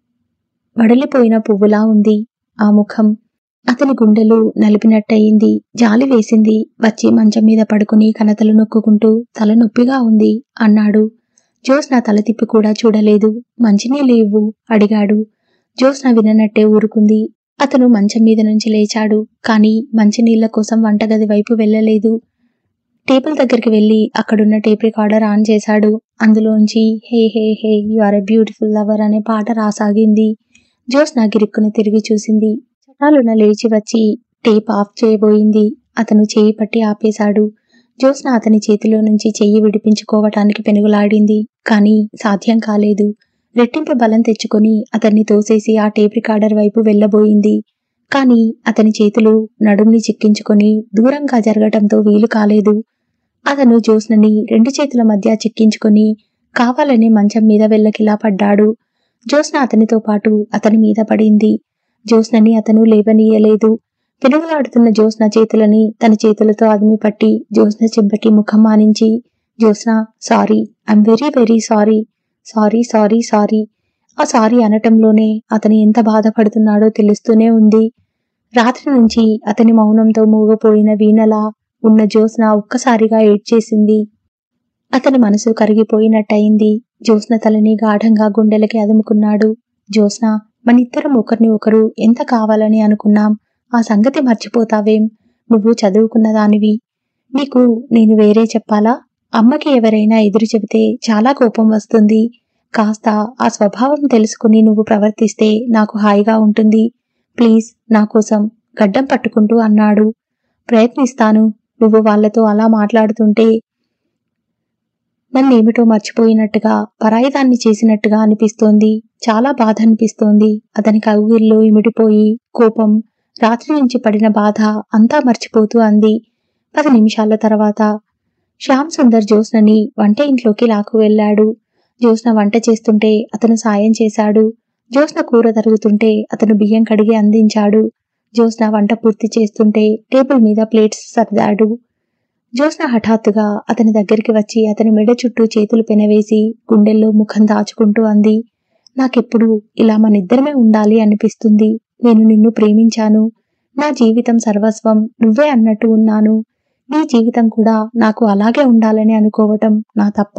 వడలిపోయిన పువ్వులా ఉంది ఆ ముఖం అతని గుండెలు నలిపినట్టయింది జాలి వేసింది వచ్చి మంచం మీద పడుకుని కనతలు నొక్కుంటూ తల నొప్పిగా ఉంది అన్నాడు జ్యోత్స్న తల తిప్పి కూడా చూడలేదు మంచినీళ్ళు ఇవ్వు అడిగాడు జ్యోత్స్న విననట్టే ఊరుకుంది అతను మంచం మీద నుంచి లేచాడు కానీ మంచినీళ్ల కోసం వంటగది వైపు వెళ్ళలేదు టేబుల్ దగ్గరికి వెళ్ళి అక్కడున్న టేప్ రికార్డర్ ఆన్ చేశాడు అందులోంచి hey hey hey you are a beautiful lover అనే పాట రాసాగింది జ్యోత్స్న గిరుక్కున తిరిగి చూసింది చటాలున లేచి వచ్చి టేప్ ఆఫ్ చేయబోయింది అతను చేయి పట్టి ఆపేశాడు జ్యోత్స్న అతని చేతిలో నుంచి చెయ్యి విడిపించుకోవటానికి పెనుగులాడింది కానీ సాధ్యం కాలేదు రెట్టింపు బలం తెచ్చుకొని అతన్ని తోసేసి ఆ టేప్ రికార్డర్ వైపు వెళ్ళబోయింది కానీ అతని చేతులు నడుంని చిక్కించుకొని దూరంగా జరగటంతో వీలు కాలేదు అతను జ్యోత్స్నని రెండు చేతుల మధ్య చిక్కించుకొని కావాలని మంచం మీద వెళ్ళకిలా పడ్డాడు జ్యోత్స్న అతనితో పాటు అతని మీద పడింది జ్యోత్స్నని అతను లేవనీయలేదు పెనుగులాడుతున్న జ్యోత్స్న చేతులని తన చేతులతో అదిమి పట్టి జ్యోత్స్న చెంపకి ముఖం మానించి Jyotsna sorry I'm very very sorry sorry sorry sorry ఆ సారీ అనటంలోనే అతను ఎంత బాధపడుతున్నాడో తెలుస్తూనే ఉంది రాత్రి నుంచి అతని మౌనంతో మూగపోయిన వీణలా ఉన్న జ్యోత్స్న ఒక్కసారిగా ఏడ్చేసింది అతని మనసు కరిగిపోయినట్టయింది జ్యోత్స్న తలని గాఢంగా గుండెలకి అదుముకున్నాడు జ్యోత్స్న మనిద్దరం ఒకరిని ఒకరు ఎంత కావాలని అనుకున్నాం ఆ సంగతి మర్చిపోతావేం నువ్వు చదువుకున్న దానివి నీకు నేను వేరే చెప్పాలా అమ్మకి ఎవరైనా ఎదురు చెబితే చాలా కోపం వస్తుంది కాస్త ఆ స్వభావం తెలుసుకుని నువ్వు ప్రవర్తిస్తే నాకు హాయిగా ఉంటుంది ప్లీజ్ నా కోసం గడ్డం పట్టుకుంటూ అన్నాడు ప్రయత్నిస్తాను నువ్వు వాళ్ళతో అలా మాట్లాడుతుంటే నన్నేమిటో మర్చిపోయినట్టుగా పరాయిదాన్ని చేసినట్టుగా అనిపిస్తోంది చాలా బాధ అనిపిస్తోంది అతని కవుగిల్లో ఇమిడిపోయి కోపం రాత్రి నుంచి పడిన బాధ అంతా మర్చిపోతూ అంది పది నిమిషాల తర్వాత శ్యామ్ సుందర్ జ్యోత్స్నని వంట ఇంట్లోకి లాక్కు వెళ్ళాడు జ్యోత్స్న వంట చేస్తుంటే అతను సాయం చేశాడు జ్యోత్స్న కూర తరుగుతుంటే అతను బియ్యం కడిగి అందించాడు జ్యోత్స్న వంట పూర్తి చేస్తుంటే టేబుల్ మీద ప్లేట్స్ సర్దాడు జ్యోత్స్న హఠాత్తుగా అతని దగ్గరికి వచ్చి అతని మెడ చుట్టూ చేతులు పెనవేసి గుండెల్లో ముఖం దాచుకుంటూ అంది నాకెప్పుడు ఇలా మనిద్దరమే ఉండాలి అనిపిస్తుంది నేను నిన్ను ప్రేమించాను నా జీవితం సర్వస్వం నువ్వే అన్నట్టు ఉన్నాను నీ జీవితం కూడా నాకు అలాగే ఉండాలని అనుకోవటం నా తప్ప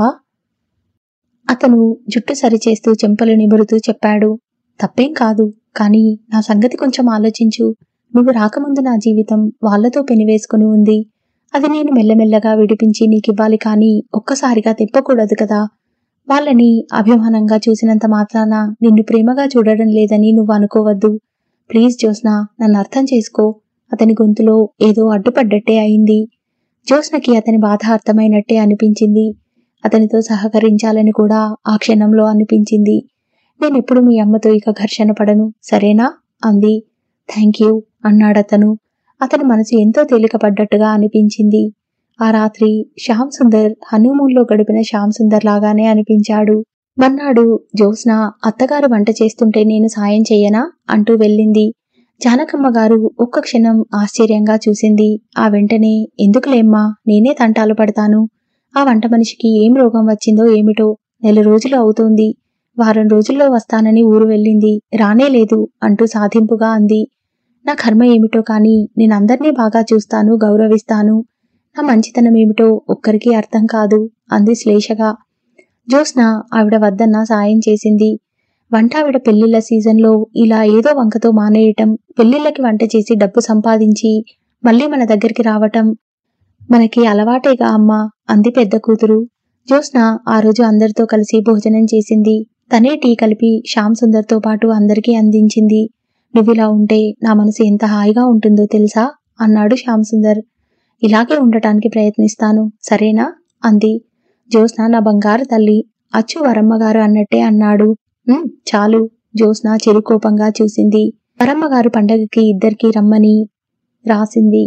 అతను జుట్టు సరిచేస్తూ చెంపలు నిమురుతూ చెప్పాడు తప్పేం కాదు కానీ నా సంగతి కొంచెం ఆలోచించు నువ్వు రాకముందు నా జీవితం వాళ్లతో పెనివేసుకుని ఉంది అది నేను మెల్లమెల్లగా విడిపించి నీకివ్వాలి కానీ ఒక్కసారిగా తెప్పకూడదు కదా వాళ్ళని అభిమానంగా చూసినంత మాత్రాన నిన్ను ప్రేమగా చూడడం లేదని నువ్వు అనుకోవద్దు ప్లీజ్ జ్యోత్స్న నన్ను అర్థం చేసుకో అతని గొంతులో ఏదో అడ్డుపడ్డట్టే అయింది జ్యోత్స్నకి అతని బాధ అర్థమైనట్టే అనిపించింది అతనితో సహకరించాలని కూడా ఆ క్షణంలో అనిపించింది నేనెప్పుడు మీ అమ్మతో ఇక ఘర్షణ పడను సరేనా అంది థ్యాంక్ యూ అన్నాడతను అతని మనసు ఎంతో తేలికపడ్డట్టుగా అనిపించింది ఆ రాత్రి శ్యామ్ సుందర్ హనీమూన్లో గడిపిన శ్యామ్ సుందర్ లాగానే అనిపించాడు మన్నాడు జ్యోత్స్న అత్తగారు వంట చేస్తుంటే నేను సాయం చెయ్యనా అంటూ వెళ్ళింది జానకమ్మ గారు ఒక్క క్షణం ఆశ్చర్యంగా చూసింది ఆ వెంటనే ఎందుకులేమ్మా నేనే తంటాలు పడతాను ఆ వంట మనిషికి ఏం రోగం వచ్చిందో ఏమిటో నెల రోజులు అవుతోంది వారం రోజుల్లో వస్తానని ఊరు వెళ్ళింది రానే లేదు అంటూ సాధింపుగా అంది నా కర్మ ఏమిటో కాని నేనందర్నీ బాగా చూస్తాను గౌరవిస్తాను నా మంచితనం ఏమిటో ఒక్కరికి అర్థం కాదు అంది శ్లేషగా జ్యోత్స్న ఆవిడ వద్దన్న సాయం చేసింది వంటావిడ పెళ్లిళ్ల సీజన్లో ఇలా ఏదో వంకతో మానేయటం పెళ్లిళ్ళకి వంట చేసి డబ్బు సంపాదించి మళ్ళీ మన దగ్గరికి రావటం మనకి అలవాటేగా అమ్మా అంది పెద్ద కూతురు జ్యోత్స్న ఆ రోజు అందరితో కలిసి భోజనం చేసింది తనే టీ కలిపి శ్యామ్ సుందర్తో పాటు అందరికీ అందించింది నువ్విలా ఉంటే నా మనసు ఎంత హాయిగా ఉంటుందో తెలుసా అన్నాడు శ్యామ్ సుందర్ ఇలాగే ఉండటానికి ప్రయత్నిస్తాను సరేనా అంది జ్యోత్స్న నా బంగారు తల్లి అచ్చు వరమ్మగారు అన్నట్టే అన్నాడు "ఉమ్, చాలు జ్యోత్స్న చెరుకోపంగా చూసింది వరమ్మగారు పండగకి ఇద్దరికి రమ్మని రాసింది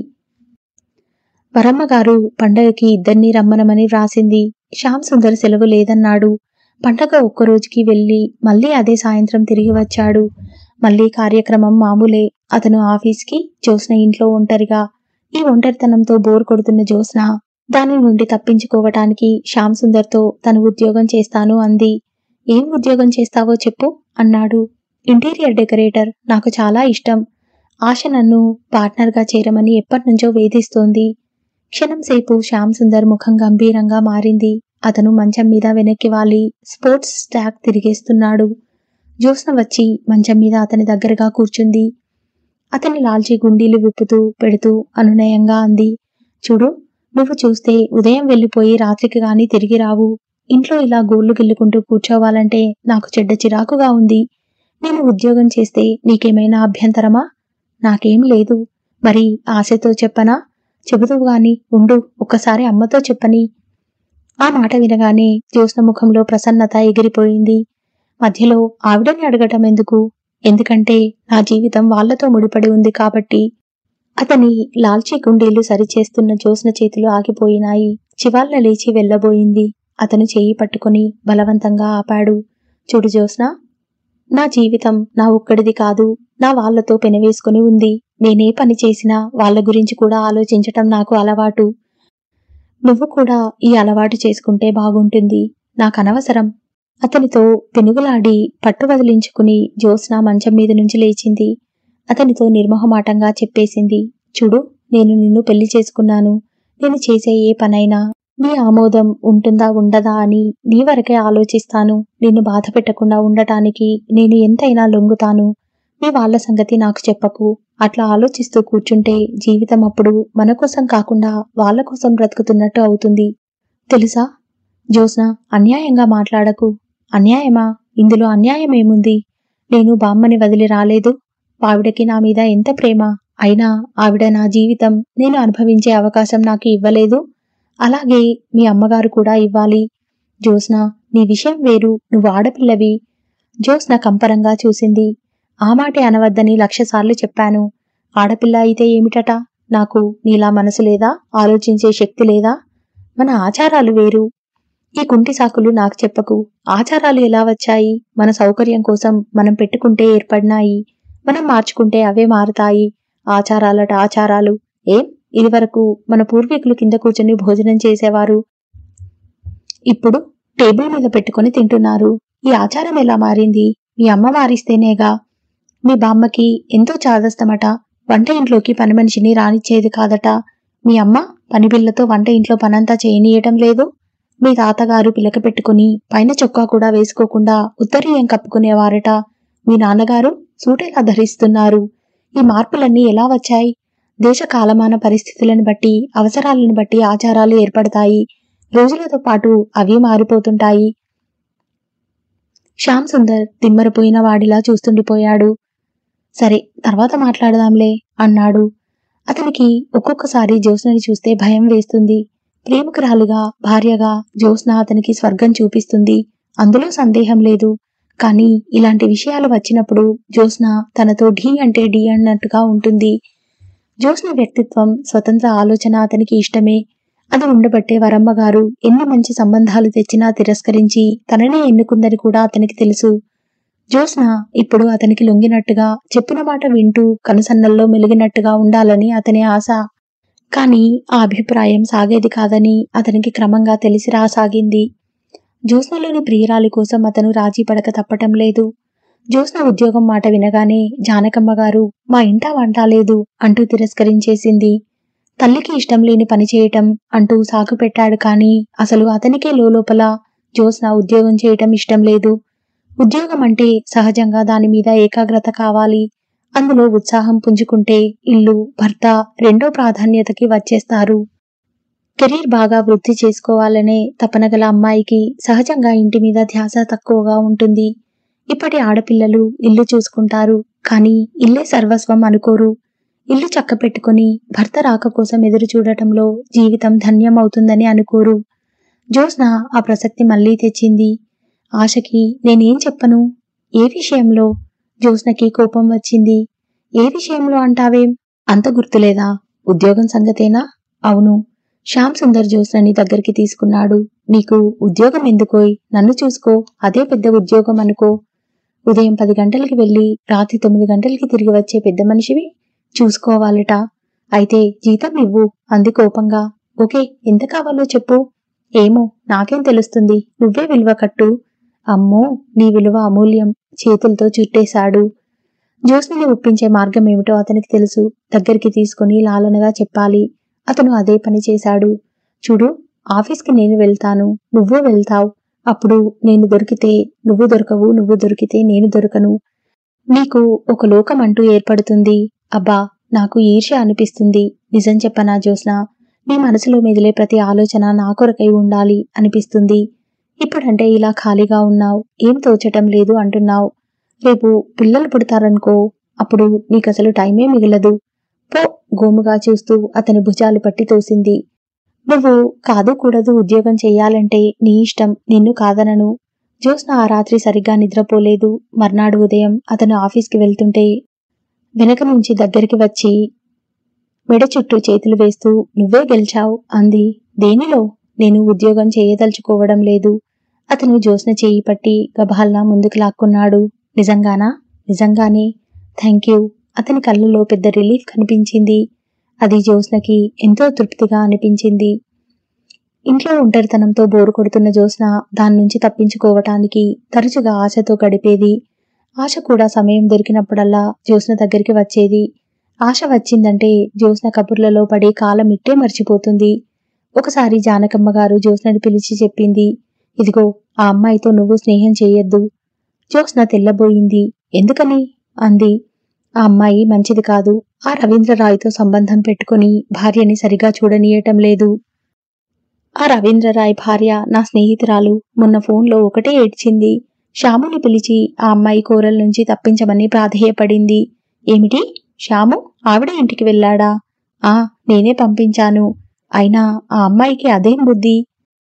వరమ్మగారు పండగకి ఇద్దరిని రమ్మనమని వ్రాసింది శ్యామ్ సుందర్ సెలవు లేదన్నాడు పండగ ఒక్కరోజుకి వెళ్ళి మళ్ళీ అదే సాయంత్రం తిరిగి వచ్చాడు మళ్ళీ కార్యక్రమం మామూలే అతను ఆఫీస్కి జ్యోత్స్న ఇంట్లో ఒంటరిగా ఈ ఒంటరితనంతో బోర్ కొడుతున్న జ్యోత్స్న దాని నుండి తప్పించుకోవటానికి శ్యామ్ సుందర్తో తను ఉద్యోగం చేస్తాను అంది ఏం ఉద్యోగం చేస్తావో చెప్పు అన్నాడు ఇంటీరియర్ డెకరేటర్ నాకు చాలా ఇష్టం ఆశ నన్ను పార్ట్నర్గా చేరమని ఎప్పటినుంచో వేధిస్తోంది క్షణం సేపు శ్యామ్ సుందర్ ముఖం గంభీరంగా మారింది అతను మంచం మీద వెనక్కి వాలి స్పోర్ట్స్ స్టాక్ తిరిగేస్తున్నాడు జ్యోత్స్న వచ్చి మంచం మీద అతని దగ్గరగా కూర్చుంది అతని లాల్చీ గుండీలు విప్పుతూ పెడుతూ అనునయంగా అంది చూడు నువ్వు చూస్తే ఉదయం వెళ్ళిపోయి రాత్రికి గాని తిరిగి రావు ఇంట్లో ఇలా గోళ్లు గిల్లుకుంటూ కూర్చోవాలంటే నాకు చెడ్డ చిరాకుగా ఉంది నేను ఉద్యోగం చేస్తే నీకేమైనా అభ్యంతరమా నాకేం లేదు మరి ఆశతో చెప్పనా చెబుదువు గాని ఉండు ఒక్కసారి అమ్మతో చెప్పని ఆ మాట వినగానే జ్యోత్స్న ముఖంలో ప్రసన్నత ఎగిరిపోయింది మధ్యలో ఆవిడని అడగటం ఎందుకు ఎందుకంటే నా జీవితం వాళ్లతో ముడిపడి ఉంది కాబట్టి అతని లాల్చీ గుండీలు సరిచేస్తున్న జ్యోత్స్న చేతులు ఆగిపోయినాయి చివాళ్ళ లేచి వెళ్ళబోయింది అతను చేయి పట్టుకుని బలవంతంగా ఆపాడు చూడు జ్యోత్స్న నా జీవితం నా ఒక్కడిది కాదు నా వాళ్లతో పెనవేసుకుని ఉంది నేనే పని చేసినా వాళ్ళ గురించి కూడా ఆలోచించటం నాకు అలవాటు నువ్వు కూడా ఈ అలవాటు చేసుకుంటే బాగుంటుంది నాకు అనవసరం అతనితో పెనుగులాడి పట్టు వదిలించుకుని జ్యోత్స్న మంచం మీద నుంచి లేచింది అతనితో నిర్మోహమాటంగా చెప్పేసింది చూడు నేను నిన్ను పెళ్లి చేసుకున్నాను నేను చేసే ఏ పనైనా నీ ఆమోదం ఉంటుందా ఉండదా అని నీ వరకే ఆలోచిస్తాను నిన్ను బాధ పెట్టకుండా ఉండటానికి నేను ఎంతైనా లొంగుతాను మీ వాళ్ళ సంగతి నాకు చెప్పకు అట్లా ఆలోచిస్తూ కూర్చుంటే జీవితం అప్పుడు మన కోసం కాకుండా వాళ్ళ కోసం బ్రతుకుతున్నట్టు అవుతుంది తెలుసా జ్యోత్స్న అన్యాయంగా మాట్లాడకు అన్యాయమా ఇందులో అన్యాయం ఏముంది నేను బామ్మని వదిలి రాలేదు ఆవిడకి నా మీద ఎంత ప్రేమ అయినా ఆవిడ నా జీవితం నేను అనుభవించే అవకాశం నాకు ఇవ్వలేదు అలాగే మీ అమ్మగారు కూడా ఇవ్వాలి జ్యోత్స్న నీ విషయం వేరు నువ్వు ఆడపిల్లవి జ్యోత్స్న కంపరంగా చూసింది ఆ మాటే అనవద్దని లక్షసార్లు చెప్పాను ఆడపిల్ల అయితే ఏమిటట నాకు నీలా మనసు లేదా ఆలోచించే శక్తి లేదా మన ఆచారాలు వేరు ఈ కుంటి సాకులు నాకు చెప్పకు ఆచారాలు ఎలా వచ్చాయి మన సౌకర్యం కోసం మనం పెట్టుకుంటే ఏర్పడినాయి మనం మార్చుకుంటే అవే మారుతాయి ఆచారాలట ఆచారాలు ఏం ఇదివరకు మన పూర్వీకులు కింద కూర్చొని భోజనం చేసేవారు ఇప్పుడు టేబుల్ మీద పెట్టుకొని తింటున్నారు ఈ ఆచారం ఎలా మారింది మీ అమ్మ మారిస్తేనేగా మీ బామ్మకి ఎంతో చాదస్తమట వంట ఇంట్లోకి పని మనిషిని రానిచ్చేది కాదట మీ అమ్మ పని పిల్లతో వంట ఇంట్లో పనంతా చేయనీయటం లేదు మీ తాతగారు పిలక పెట్టుకుని పైన చొక్కా కూడా వేసుకోకుండా ఉత్తరీయం కప్పుకునేవారట మీ నాన్నగారు సూటెలా ధరిస్తున్నారు ఈ మార్పులన్నీ ఎలా వచ్చాయి దేశ కాలమాన పరిస్థితులను బట్టి అవసరాలను బట్టి ఆచారాలు ఏర్పడతాయి రోజులతో పాటు అవి మారిపోతుంటాయి శ్యామ్ సుందర్ తిమ్మరపోయిన వాడిలా చూస్తుండిపోయాడు సరే తర్వాత మాట్లాడదాంలే అన్నాడు అతనికి ఒక్కొక్కసారి జ్యోత్స్నని చూస్తే భయం వేస్తుంది ప్రేమికురాలుగా భార్యగా జ్యోత్స్న అతనికి స్వర్గం చూపిస్తుంది అందులో సందేహం లేదు కానీ ఇలాంటి విషయాలు వచ్చినప్పుడు జ్యోత్స్న తనతో ఢీ అంటే ఢీ అన్నట్టుగా ఉంటుంది జ్యోత్స్న వ్యక్తిత్వం స్వతంత్ర ఆలోచన అతనికి ఇష్టమే అది ఉండబట్టే వరమ్మ గారు ఎన్ని మంచి సంబంధాలు తెచ్చినా తిరస్కరించి తననే ఎన్నుకుందని కూడా అతనికి తెలుసు జ్యోత్స్న ఇప్పుడు అతనికి లొంగినట్టుగా చెప్పిన మాట వింటూ కనుసన్నల్లో మెలిగినట్టుగా ఉండాలని అతని ఆశ కానీ ఆ అభిప్రాయం సాగేది కాదని అతనికి క్రమంగా తెలిసి రాసాగింది జ్యోత్స్నలోని ప్రియురాలి కోసం అతను రాజీ పడక తప్పటం లేదు జ్యోత్స్న ఉద్యోగం మాట వినగానే జానకమ్మ గారు మా ఇంటా వంట లేదు అంటూ తిరస్కరించేసింది తల్లికి ఇష్టం లేని పని చేయటం అంటూ సాకు పెట్టాడు కానీ అసలు అతనికే లోపల జ్యోత్స్న ఉద్యోగం చేయటం ఇష్టం లేదు ఉద్యోగం అంటే సహజంగా దాని మీద ఏకాగ్రత కావాలి అందులో ఉత్సాహం పుంజుకుంటే ఇల్లు భర్త రెండో ప్రాధాన్యతకి వచ్చేస్తారు కెరీర్ బాగా వృద్ధి చేసుకోవాలనే తపన గల అమ్మాయికి సహజంగా ఇంటి మీద ధ్యాస తక్కువగా ఉంటుంది ఇప్పటి ఆడపిల్లలు ఇల్లు చూసుకుంటారు కానీ ఇల్లే సర్వస్వం అనుకోరు ఇల్లు చక్క పెట్టుకుని భర్త రాక కోసం ఎదురు చూడటంలో జీవితం ధన్యం అవుతుందని అనుకోరు జ్యోత్స్న ఆ ప్రసక్తి మళ్లీ తెచ్చింది ఆశకి నేనేం చెప్పను ఏ విషయంలో జ్యోత్స్నకి కోపం వచ్చింది ఏ విషయంలో అంటావేం అంత గుర్తులేదా ఉద్యోగం సంగతేనా అవును శ్యామ్ సుందర్ జ్యోత్స్నని దగ్గరికి తీసుకున్నాడు నీకు ఉద్యోగం ఎందుకోయ్ నన్ను చూసుకో అదే పెద్ద ఉద్యోగం అనుకో ఉదయం పది గంటలకి వెళ్ళి రాత్రి తొమ్మిది గంటలకి తిరిగి వచ్చే పెద్ద మనిషివి చూసుకోవాలట అయితే జీతం ఇవ్వు అంది కోపంగా ఓకే ఎంత కావాలో చెప్పు ఏమో నాకేం తెలుస్తుంది నువ్వే విలువ కట్టు అమ్మో నీ విలువ అమూల్యం చేతులతో చుట్టేశాడు జ్యోత్స్నని ఒప్పించే మార్గం ఏమిటో అతనికి తెలుసు దగ్గరికి తీసుకుని లాలనగా చెప్పాలి అతను అదే పని చేశాడు చూడు ఆఫీస్కి నేను వెళ్తాను నువ్వు వెళ్తావు అప్పుడు నేను దొరికితే నువ్వు దొరకవు నువ్వు దొరికితే నేను దొరకను నీకు ఒక లోకం అంటూ ఏర్పడుతుంది అబ్బా నాకు ఈర్ష్య అనిపిస్తుంది నిజం చెప్పనా జ్యోత్స్న మీ మనసులో మెదిలే ప్రతి ఆలోచన నా కొరకై ఉండాలి అనిపిస్తుంది ఇప్పుడంటే ఇలా ఖాళీగా ఉన్నావు ఏం తోచటం లేదు అంటున్నావు రేపు పిల్లలు పుడతారనుకో అప్పుడు నీకు అసలు టైమే మిగలదు పో గోముగా చూస్తూ అతని భుజాలు పట్టి తోసింది నువ్వు కాదు కూడదు ఉద్యోగం చెయ్యాలంటే నీ ఇష్టం నిన్ను కాదనను జ్యోత్స్న ఆ రాత్రి సరిగ్గా నిద్రపోలేదు మర్నాడు ఉదయం అతను ఆఫీస్కి వెళ్తుంటే వెనక నుంచి దగ్గరికి వచ్చి మెడ చుట్టూ చేతులు వేస్తూ నువ్వే గెలిచావు అంది దేనిలో నేను ఉద్యోగం చేయదలుచుకోవడం లేదు అతను జ్యోత్స్న చేయి పట్టి గబహల్లా ముందుకు లాక్కున్నాడు నిజంగానా నిజంగానే థ్యాంక్ యూ అతని కళ్ళలో పెద్ద రిలీఫ్ కనిపించింది అది జ్యోత్స్నకి ఎంతో తృప్తిగా అనిపించింది ఇంట్లో ఒంటరితనంతో బోరు కొడుతున్న జ్యోత్స్న దాని నుంచి తప్పించుకోవటానికి తరచుగా ఆశతో గడిపేది ఆశ కూడా సమయం దొరికినప్పుడల్లా జ్యోత్స్న దగ్గరికి వచ్చేది ఆశ వచ్చిందంటే జ్యోత్స్న కబుర్లలో పడి కాలం ఇట్టే మర్చిపోతుంది ఒకసారి జానకమ్మ గారు జ్యోత్స్నని పిలిచి చెప్పింది ఇదిగో ఆ అమ్మాయితో నువ్వు స్నేహం చేయొద్దు జ్యోత్స్న తెల్లబోయింది ఎందుకని అంది ఆ అమ్మాయి మంచిది కాదు ఆ రవీంద్రరాయ్తో సంబంధం పెట్టుకుని భార్యని సరిగా చూడనీయటం లేదు ఆ రవీంద్రరాయ్ భార్య నా స్నేహితురాలు మొన్న ఫోన్లో ఒకటే ఏడ్చింది శ్యాముని పిలిచి ఆ అమ్మాయి కోరల నుంచి తప్పించమని ప్రాధేయపడింది ఏమిటి శ్యాము ఆవిడ ఇంటికి వెళ్ళాడా ఆ నేనే పంపించాను అయినా ఆ అమ్మాయికి అదేం బుద్ధి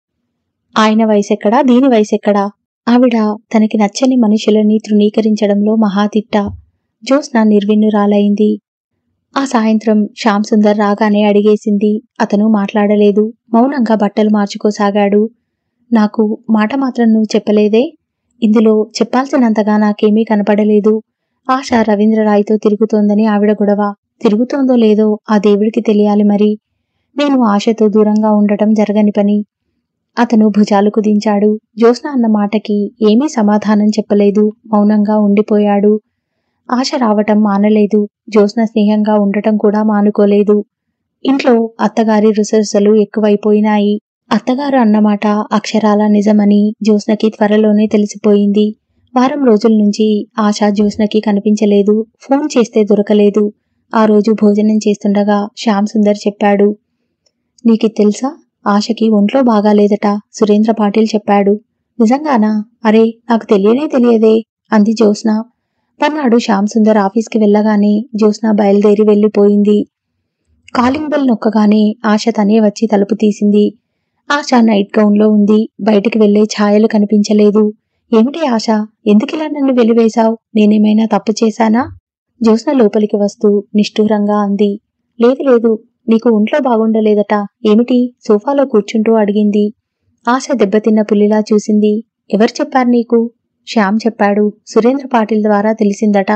ఆయన వయసెక్కడా దీని వయసెక్కడా ఆవిడ తనకి నచ్చని మనుషులని తృణీకరించడంలో మహాతిట్ట జ్యోత్స్న నిర్విన్నురాలైంది ఆ సాయంత్రం శ్యామ్ సుందర్ రాగానే అడిగేసింది అతను మాట్లాడలేదు మౌనంగా బట్టలు మార్చుకోసాగాడు నాకు మాట మాత్రం నువ్వు చెప్పలేదే ఇందులో చెప్పాల్సినంతగా నాకేమీ కనపడలేదు ఆశ రవీంద్రరాయ్తో తిరుగుతోందని ఆవిడ గొడవ తిరుగుతోందో లేదో ఆ దేవుడికి తెలియాలి మరి నేను ఆశతో దూరంగా ఉండటం జరగని పని అతను భుజాలు కుదించాడు జ్యోత్స్న అన్న మాటకి ఏమీ సమాధానం చెప్పలేదు మౌనంగా ఉండిపోయాడు ఆశ రావటం మానలేదు జ్యోత్స్న స్నేహంగా ఉండటం కూడా మానుకోలేదు ఇంట్లో అత్తగారి రుసరుసలు ఎక్కువైపోయినాయి అత్తగారు అన్నమాట అక్షరాల నిజమని జ్యోత్స్నకి త్వరలోనే తెలిసిపోయింది వారం రోజుల నుంచి ఆశ జ్యోత్స్నకి కనిపించలేదు ఫోన్ చేస్తే దొరకలేదు ఆ రోజు భోజనం చేస్తుండగా శ్యామ్ సుందర్ చెప్పాడు నీకు తెలుసా ఆశకి ఒంట్లో బాగాలేదట సురేంద్ర పాటిల్ చెప్పాడు నిజంగానా అరే నాకు తెలియనే తెలియదే అంది జ్యోత్స్న మర్నాడు శ్యామ్ సుందర్ ఆఫీస్కి వెళ్ళగానే జ్యోత్స్న బయలుదేరి వెళ్ళిపోయింది కాలింగ్ బెల్ నొక్కగానే ఆశ తనే వచ్చి తలుపు తీసింది ఆశ నైట్ గౌన్లో ఉంది బయటికి వెళ్లే ఛాయలు కనిపించలేదు ఏమిటి ఆశ ఎందుకిలా నన్ను వెలివేశావు నేనేమైనా తప్పు చేశానా జ్యోత్స్న లోపలికి వస్తూ నిష్ఠూరంగా అంది లేదు లేదు నీకు ఒంట్లో బాగుండలేదట ఏమిటి సోఫాలో కూర్చుంటూ అడిగింది ఆశ దెబ్బతిన్న పులిలా చూసింది ఎవరు చెప్పారు నీకు శ్యామ్ చెప్పాడు సురేంద్ర పాటిల్ ద్వారా తెలిసిందట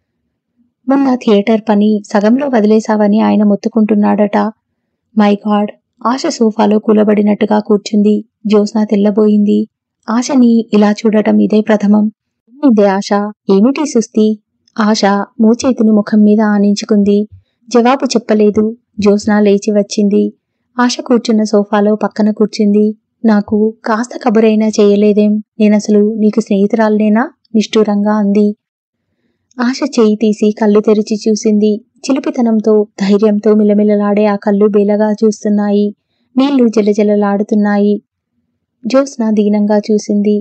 మొన్న థియేటర్ పని సగంలో వదిలేశావని ఆయన మొత్తుకుంటున్నాడట మై గాడ్ ఆశ సోఫాలో కూలబడినట్టుగా కూర్చుంది జ్యోత్స్న తెల్లబోయింది ఆశని ఇలా చూడటం ఇదే ప్రథమం ఇదే ఆశ ఏమిటి సుస్తి ఆశ మోచేతిని ముఖం మీద ఆనించుకుంది జవాబు చెప్పలేదు జ్యోత్స్న లేచి వచ్చింది ఆశ కూర్చున్న సోఫాలో పక్కన కూర్చుంది నాకు కాస్త కబురైనా చేయలేదేం నేనసలు నీకు స్నేహితురాలనేనా నిష్ఠూరంగా అంది ఆశ చేయి తీసి కళ్ళు తెరిచి చూసింది చిలిపితనంతో ధైర్యంతో మిలమిలలాడే ఆ కళ్ళు బేలగా చూస్తున్నాయి నీళ్లు జలజలలాడుతున్నాయి జ్యోత్స్న దీనంగా చూసింది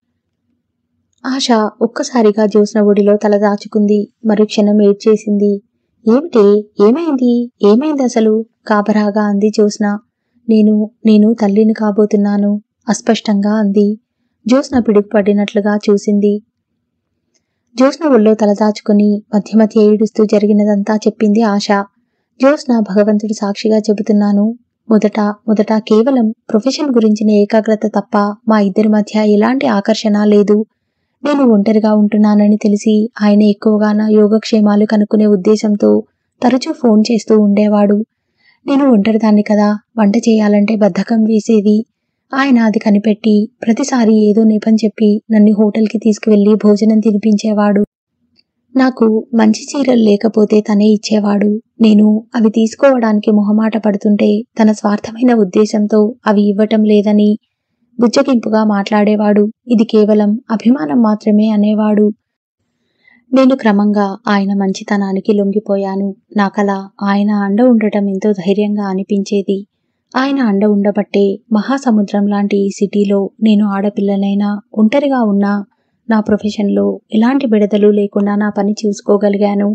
ఆశ ఒక్కసారిగా జ్యోత్స్న ఒడిలో తలదాచుకుంది మరుక్షణం ఏడ్చేసింది ఏమిటి ఏమైంది ఏమైంది అసలు కాబరాగా అంది జ్యోత్స్న నేను నేను తల్లిని కాబోతున్నాను అస్పష్టంగా అంది జ్యోత్స్న పిడుగుపడినట్లుగా చూసింది జ్యోత్స్న ఒళ్ళో తలదాచుకుని మధ్య మధ్య ఏడుస్తూ జరిగినదంతా చెప్పింది ఆశ జ్యోత్స్న భగవంతుడి సాక్షిగా చెబుతున్నాను మొదట మొదట కేవలం ప్రొఫెషన్ గురించిన ఏకాగ్రత తప్ప మా ఇద్దరి మధ్య ఎలాంటి ఆకర్షణ లేదు నేను ఒంటరిగా ఉంటున్నానని తెలిసి ఆయన ఎక్కువగా నా యోగక్షేమాలు కనుక్కునే ఉద్దేశంతో తరచూ ఫోన్ చేస్తూ ఉండేవాడు నేను ఒంటరిదాన్ని కదా వంట చేయాలంటే బద్ధకం వేసేది ఆయన అది కనిపెట్టి ప్రతిసారి ఏదో నెపం చెప్పి నన్ను హోటల్కి తీసుకువెళ్లి భోజనం తినిపించేవాడు నాకు మంచి చీరలు లేకపోతే తనే ఇచ్చేవాడు నేను అవి తీసుకోవడానికి మొహమాట పడుతుంటే తన స్వార్థమైన ఉద్దేశంతో అవి ఇవ్వటం లేదని బుజ్జగింపుగా మాట్లాడేవాడు ఇది కేవలం అభిమానం మాత్రమే అనేవాడు నేను క్రమంగా ఆయన మంచితనానికి లొంగిపోయాను నాకలా ఆయన అండ ఉండటం ఎంతో ధైర్యంగా అనిపించేది ఆయన అండ ఉండబట్టే మహాసముద్రం లాంటి ఈ సిటీలో నేను ఆడపిల్లనైనా ఒంటరిగా ఉన్నా నా ప్రొఫెషన్లో ఎలాంటి బిడదలు లేకుండా నా పని చూసుకోగలిగాను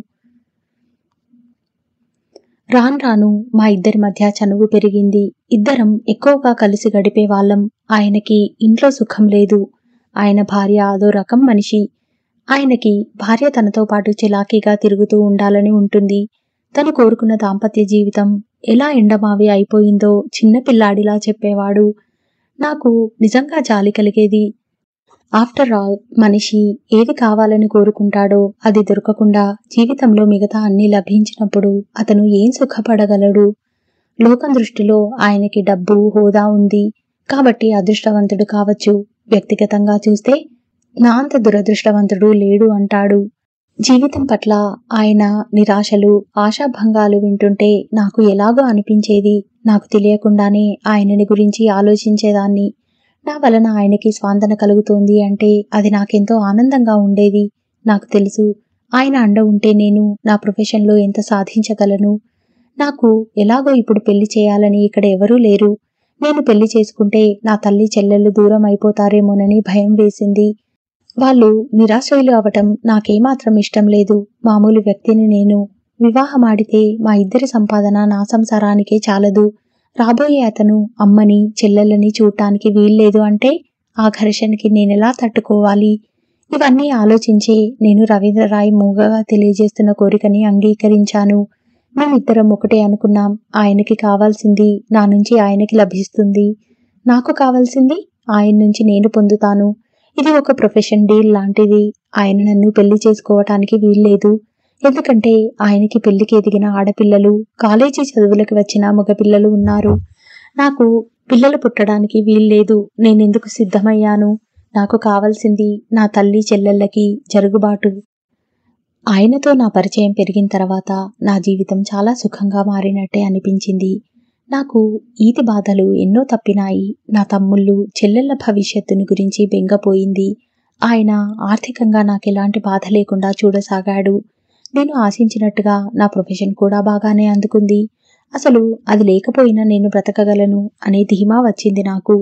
రాను రాను మా ఇద్దరి మధ్య చనువు పెరిగింది ఇద్దరం ఎక్కువగా కలిసి గడిపే వాళ్ళం ఆయనకి ఇంట్లో సుఖం లేదు ఆయన భార్య అదో రకం మనిషి ఆయనకి భార్య తనతో పాటు చిలాకీగా తిరుగుతూ ఉండాలని ఉంటుంది తను కోరుకున్న దాంపత్య జీవితం ఎలా ఎండమావి అయిపోయిందో చిన్నపిల్లాడిలా చెప్పేవాడు నాకు నిజంగా జాలి కలిగేది ఆఫ్టర్ ఆల్ మనిషి ఏది కావాలని కోరుకుంటాడో అది దొరకకుండా జీవితంలో మిగతా అన్ని లభించినప్పుడు అతను ఏం సుఖపడగలడు లోకం దృష్టిలో ఆయనకి డబ్బు హోదా ఉంది కాబట్టి అదృష్టవంతుడు కావచ్చు వ్యక్తిగతంగా చూస్తే నా అంత దురదృష్టవంతుడు లేడు అంటాడు జీవితం పట్ల ఆయన నిరాశలు ఆశాభంగాలు వింటుంటే నాకు ఎలాగో అనిపించేది నాకు తెలియకుండానే ఆయనని గురించి ఆలోచించేదాన్ని నా వలన ఆయనకి స్వాంతన కలుగుతోంది అంటే అది నాకెంతో ఆనందంగా ఉండేది నాకు తెలుసు ఆయన అండ ఉంటే నేను నా ప్రొఫెషన్లో ఎంత సాధించగలను నాకు ఎలాగో ఇప్పుడు పెళ్లి చేయాలని ఇక్కడ ఎవరూ లేరు నేను పెళ్లి చేసుకుంటే నా తల్లి చెల్లెళ్ళు దూరం అయిపోతారేమోనని భయం వేసింది వాళ్ళు నిరాశ్రయులు అవటం నాకేమాత్రం ఇష్టం లేదు మామూలు వ్యక్తిని నేను వివాహమాడితే మా ఇద్దరి సంపాదన నా సంసారానికే చాలదు రాబోయే అతను అమ్మని చెల్లెళ్ళని చూడటానికి వీల్లేదు అంటే ఆ ఘర్షణకి నేనెలా తట్టుకోవాలి ఇవన్నీ ఆలోచించే నేను రవీంద్రరాయ్ మూగగా తెలియజేస్తున్న కోరికని అంగీకరించాను మేమిద్దరం ఒకటే అనుకున్నాం ఆయనకి కావాల్సింది నా నుంచి ఆయనకి లభిస్తుంది నాకు కావాల్సింది ఆయన నుంచి నేను పొందుతాను ఇది ఒక ప్రొఫెషన్ డీల్ లాంటిది ఆయన నన్ను పెళ్లి చేసుకోవటానికి వీల్లేదు ఎందుకంటే ఆయనకి పెళ్లికి ఎదిగిన ఆడపిల్లలు కాలేజీ చదువులకు వచ్చిన మగపిల్లలు ఉన్నారు నాకు పిల్లలు పుట్టడానికి వీల్లేదు నేనెందుకు సిద్ధమయ్యాను నాకు కావాల్సింది నా తల్లి చెల్లెళ్ళకి జరుగుబాటు ఆయనతో నా పరిచయం పెరిగిన తర్వాత నా జీవితం చాలా సుఖంగా మారినట్టే అనిపించింది నాకు ఈతి బాధలు ఎన్నో తప్పినాయి నా తమ్ముళ్ళు చెల్లెళ్ళ భవిష్యత్తుని గురించి బెంగపోయింది ఆయన ఆర్థికంగా నాకు ఎలాంటి బాధ లేకుండా చూడసాగాడు నేను ఆశించినట్టుగా నా ప్రొఫెషన్ కూడా బాగానే అందుకుంది అసలు అది లేకపోయినా నేను బ్రతకగలను అనే ధీమా వచ్చింది నాకు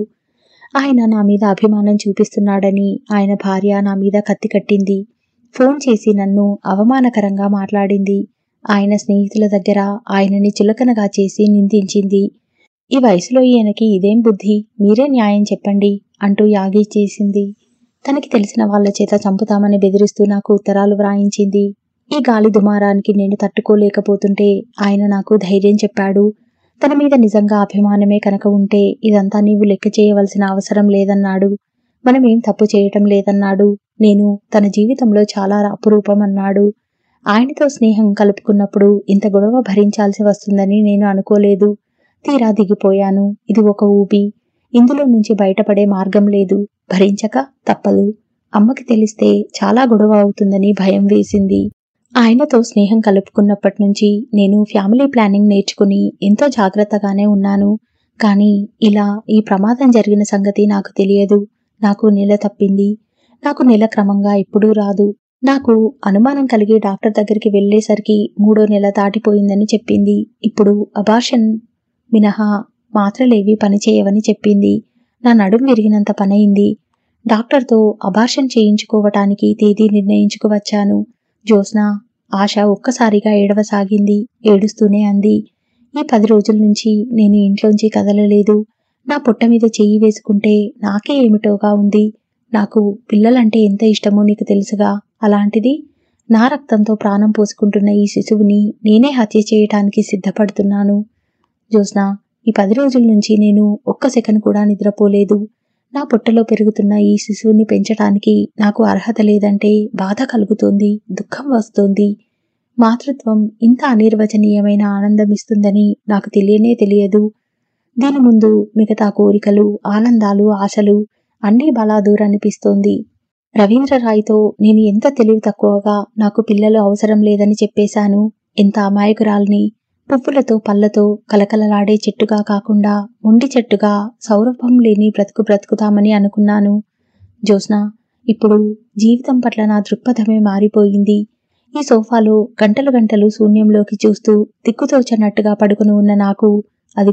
ఆయన నా మీద అభిమానం చూపిస్తున్నాడని ఆయన భార్య నా మీద కత్తి కట్టింది ఫోన్ చేసి నన్ను అవమానకరంగా మాట్లాడింది ఆయన స్నేహితుల దగ్గర ఆయనని చులకనగా చేసి నిందించింది ఈ వయసులో ఈయనకి ఇదేం బుద్ధి మీరే న్యాయం చెప్పండి అంటూ యాగి చేసింది తనకి తెలిసిన వాళ్ళ చేత చంపుతామని బెదిరిస్తూ నాకు ఉత్తరాలు వ్రాయించింది ఈ గాలి దుమారానికి నేను తట్టుకోలేకపోతుంటే ఆయన నాకు ధైర్యం చెప్పాడు తన మీద నిజంగా అభిమానమే కనుక ఉంటే ఇదంతా నీవు లెక్క చేయవలసిన అవసరం లేదన్నాడు మనమేం తప్పు చేయటం లేదన్నాడు నేను తన జీవితంలో చాలా అపురూపం అన్నాడు ఆయనతో స్నేహం కలుపుకున్నప్పుడు ఇంత గొడవ భరించాల్సి వస్తుందని నేను అనుకోలేదు తీరా దిగిపోయాను ఇది ఒక ఊబి ఇందులో నుంచి బయటపడే మార్గం లేదు భరించక తప్పదు అమ్మకి తెలిస్తే చాలా గొడవ అవుతుందని భయం వేసింది ఆయనతో స్నేహం కలుపుకున్నప్పటి నుంచి నేను ఫ్యామిలీ ప్లానింగ్ నేర్చుకుని ఎంతో జాగ్రత్తగానే ఉన్నాను కానీ ఇలా ఈ ప్రమాదం జరిగిన సంగతి నాకు తెలియదు నాకు నెల తప్పింది నాకు నెల క్రమంగా ఎప్పుడూ రాదు నాకు అనుమానం కలిగి డాక్టర్ దగ్గరికి వెళ్ళేసరికి మూడో నెల దాటిపోయిందని చెప్పింది ఇప్పుడు అబార్షన్ మినహా మాత్రలేవి పనిచేయవని చెప్పింది నా నడుం విరిగినంత పనయింది డాక్టర్తో అబార్షన్ చేయించుకోవటానికి తేదీ నిర్ణయించుకువచ్చాను జ్యోత్స్న ఆశ ఒక్కసారిగా ఏడవసాగింది ఏడుస్తూనే అంది ఈ పది రోజుల నుంచి నేను ఇంట్లోంచి కదలలేదు నా పొట్ట మీద చెయ్యి వేసుకుంటే నాకే ఏమిటోగా ఉంది నాకు పిల్లలంటే ఎంత ఇష్టమో నీకు తెలుసుగా అలాంటిది నా రక్తంతో ప్రాణం పోసుకుంటున్న ఈ శిశువుని నేనే హత్య చేయటానికి సిద్ధపడుతున్నాను జ్యోత్స్న ఈ పది రోజుల నుంచి నేను ఒక్క సెకండ్ కూడా నిద్రపోలేదు నా పొట్టలో పెరుగుతున్న ఈ శిశువుని పెంచటానికి నాకు అర్హత లేదంటే బాధ కలుగుతోంది దుఃఖం వస్తోంది మాతృత్వం ఇంత అనిర్వచనీయమైన ఆనందం ఇస్తుందని నాకు తెలియనే తెలియదు దీని ముందు మిగతా కోరికలు ఆనందాలు ఆశలు అన్నీ బలాదూర్ అనిపిస్తోంది రవీంద్రరాయ్తో నేను ఎంత తెలివి తక్కువగా నాకు పిల్లలు అవసరం లేదని చెప్పేశాను ఎంత అమాయకురాల్ని పువ్వులతో పళ్ళతో కలకలలాడే చెట్టుగా కాకుండా మొండి చెట్టుగా సౌరభం లేని బ్రతుకు బ్రతుకుతామని అనుకున్నాను జ్యోత్స్న ఇప్పుడు జీవితం పట్ల నా దృక్పథమే మారిపోయింది ఈ సోఫాలో గంటలు గంటలు శూన్యంలోకి చూస్తూ దిక్కుతోచనట్టుగా పడుకుని ఉన్న నాకు అదిగో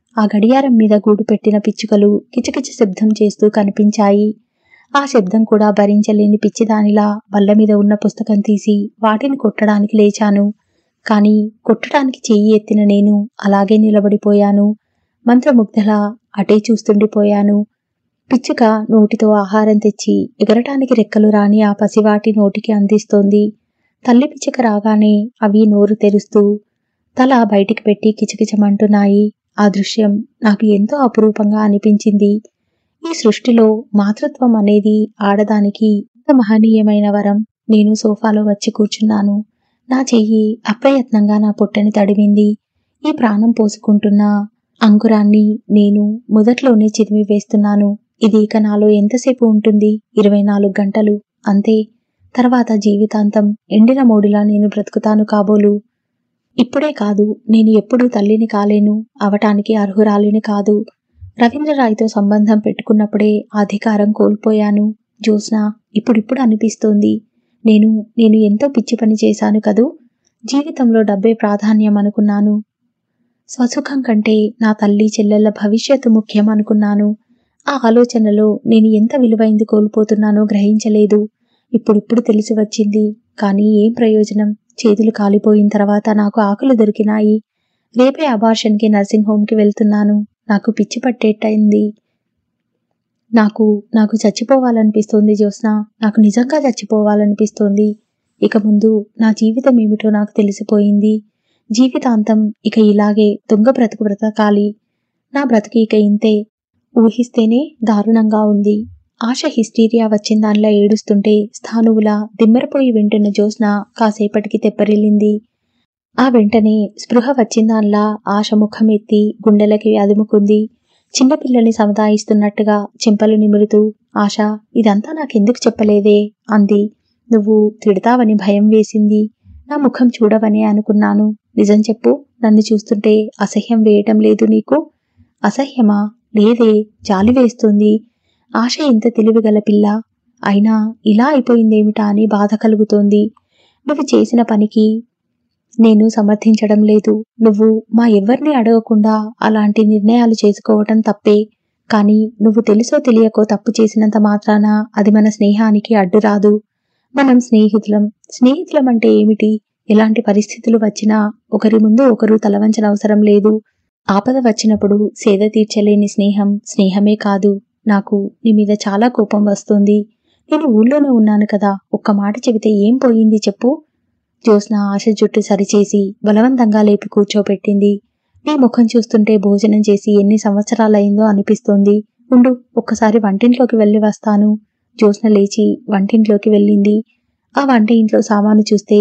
ఆ గడియారం మీద గూడు పెట్టిన పిచ్చుకలు కిచకిచ శబ్దం చేస్తూ కనిపించాయి ఆ శబ్దం కూడా భరించలేని పిచ్చిదానిలా బల్ల మీద ఉన్న పుస్తకం తీసి వాటిని కొట్టడానికి లేచాను కాని కొట్టడానికి చెయ్యి ఎత్తిన నేను అలాగే నిలబడిపోయాను మంత్రముగ్ధలా అటే చూస్తుండిపోయాను పిచ్చుక నోటితో ఆహారం తెచ్చి ఎగరటానికి రెక్కలు రాని ఆ పసివాటి నోటికి అందిస్తోంది తల్లి పిచ్చుక రాగానే అవి నోరు తెరుస్తూ తల బయటికి పెట్టి కిచకిచమంటున్నాయి ఆ దృశ్యం నాకు ఎంతో అపురూపంగా అనిపించింది ఈ సృష్టిలో మాతృత్వం అనేది ఆడదానికి ఎంత మహనీయమైన వరం నేను సోఫాలో వచ్చి కూర్చున్నాను నా చెయ్యి అప్రయత్నంగా నా పొట్టని తడిమింది ఈ ప్రాణం పోసుకుంటున్న అంకురాన్ని నేను మొదట్లోనే చిదిమి వేస్తున్నాను ఇది ఇక నాలో ఎంతసేపు ఉంటుంది ఇరవై నాలుగు గంటలు అంతే తర్వాత జీవితాంతం ఎండిన మోడిలా నేను బ్రతుకుతాను కాబోలు ఇప్పుడే కాదు నేను ఎప్పుడూ తల్లిని కాలేను అవటానికి అర్హురాలిని కాదు రవీంద్రరాయ్తో సంబంధం పెట్టుకున్నప్పుడే ఆ అధికారం కోల్పోయాను జ్యోత్స్న ఇప్పుడిప్పుడు అనిపిస్తోంది నేను నేను ఎంతో పిచ్చి పని చేశాను కదూ జీవితంలో డబ్బే ప్రాధాన్యం అనుకున్నాను స్వసుఖం కంటే నా తల్లి చెల్లెళ్ళ భవిష్యత్తు ముఖ్యం అనుకున్నాను ఆ ఆలోచనలో నేను ఎంత విలువైంది కోల్పోతున్నానో గ్రహించలేదు ఇప్పుడిప్పుడు తెలిసి వచ్చింది కానీ ఏం ప్రయోజనం చేతులు కాలిపోయిన తర్వాత నాకు ఆకులు దొరికినాయి రేపే అబార్షన్కి నర్సింగ్ హోమ్కి వెళ్తున్నాను నాకు పిచ్చి పట్టేట్టయింది నాకు నాకు చచ్చిపోవాలనిపిస్తోంది జ్యోత్స్న నాకు నిజంగా చచ్చిపోవాలనిపిస్తోంది ఇక ముందు నా జీవితం ఏమిటో నాకు తెలిసిపోయింది జీవితాంతం ఇక ఇలాగే దొంగ బ్రతుకు బ్రతకాలి నా బ్రతుకు ఇక ఇంతే ఊహిస్తేనే దారుణంగా ఉంది ఆశ హిస్టీరియా వచ్చిన దానిలా ఏడుస్తుంటే స్థానువులా దిమ్మెరపోయి వింటున్న జ్యోత్స్న కాసేపటికి తెప్పరిల్లింది ఆ వెంటనే స్పృహ వచ్చిందాన్లా ఆశ ముఖం ఎత్తి గుండెలకి అదుముకుంది చిన్నపిల్లని సముదాయిస్తున్నట్టుగా చెంపలు నిమురుతూ ఆశ ఇదంతా నాకెందుకు చెప్పలేదే అంది నువ్వు తిడతావని భయం వేసింది నా ముఖం చూడవనే అనుకున్నాను నిజం చెప్పు నన్ను చూస్తుంటే అసహ్యం వేయటం లేదు నీకు అసహ్యమా లేదే జాలి వేస్తుంది ఆశ ఎంత తెలివిగల పిల్ల అయినా ఇలా అయిపోయిందేమిటా అని బాధ కలుగుతోంది నువ్వు చేసిన పనికి నేను సమర్థించడం లేదు నువ్వు మా ఎవ్వరిని అడగకుండా అలాంటి నిర్ణయాలు చేసుకోవటం తప్పే కానీ నువ్వు తెలుసో తెలియకో తప్పు చేసినంత మాత్రాన అది మన స్నేహానికి అడ్డు రాదు మనం స్నేహితులం స్నేహితులం అంటే ఏమిటి ఎలాంటి పరిస్థితులు వచ్చినా ఒకరి ముందు ఒకరు తలవంచన అవసరం లేదు ఆపద వచ్చినప్పుడు సేద తీర్చలేని స్నేహం స్నేహమే కాదు నాకు నీ మీద చాలా కోపం వస్తుంది నేను ఊళ్ళోనే ఉన్నాను కదా ఒక్క మాట చెబితే ఏం పోయింది చెప్పు జ్యోత్స్న ఆశ జుట్టు సరిచేసి బలవంతంగా లేపి కూర్చోపెట్టింది నీ ముఖం చూస్తుంటే భోజనం చేసి ఎన్ని సంవత్సరాలైందో అనిపిస్తోంది ఉండు ఒక్కసారి వంటింట్లోకి వెళ్ళి వస్తాను జ్యోత్స్న లేచి వంటింట్లోకి వెళ్ళింది ఆ వంట ఇంట్లో సామాను చూస్తే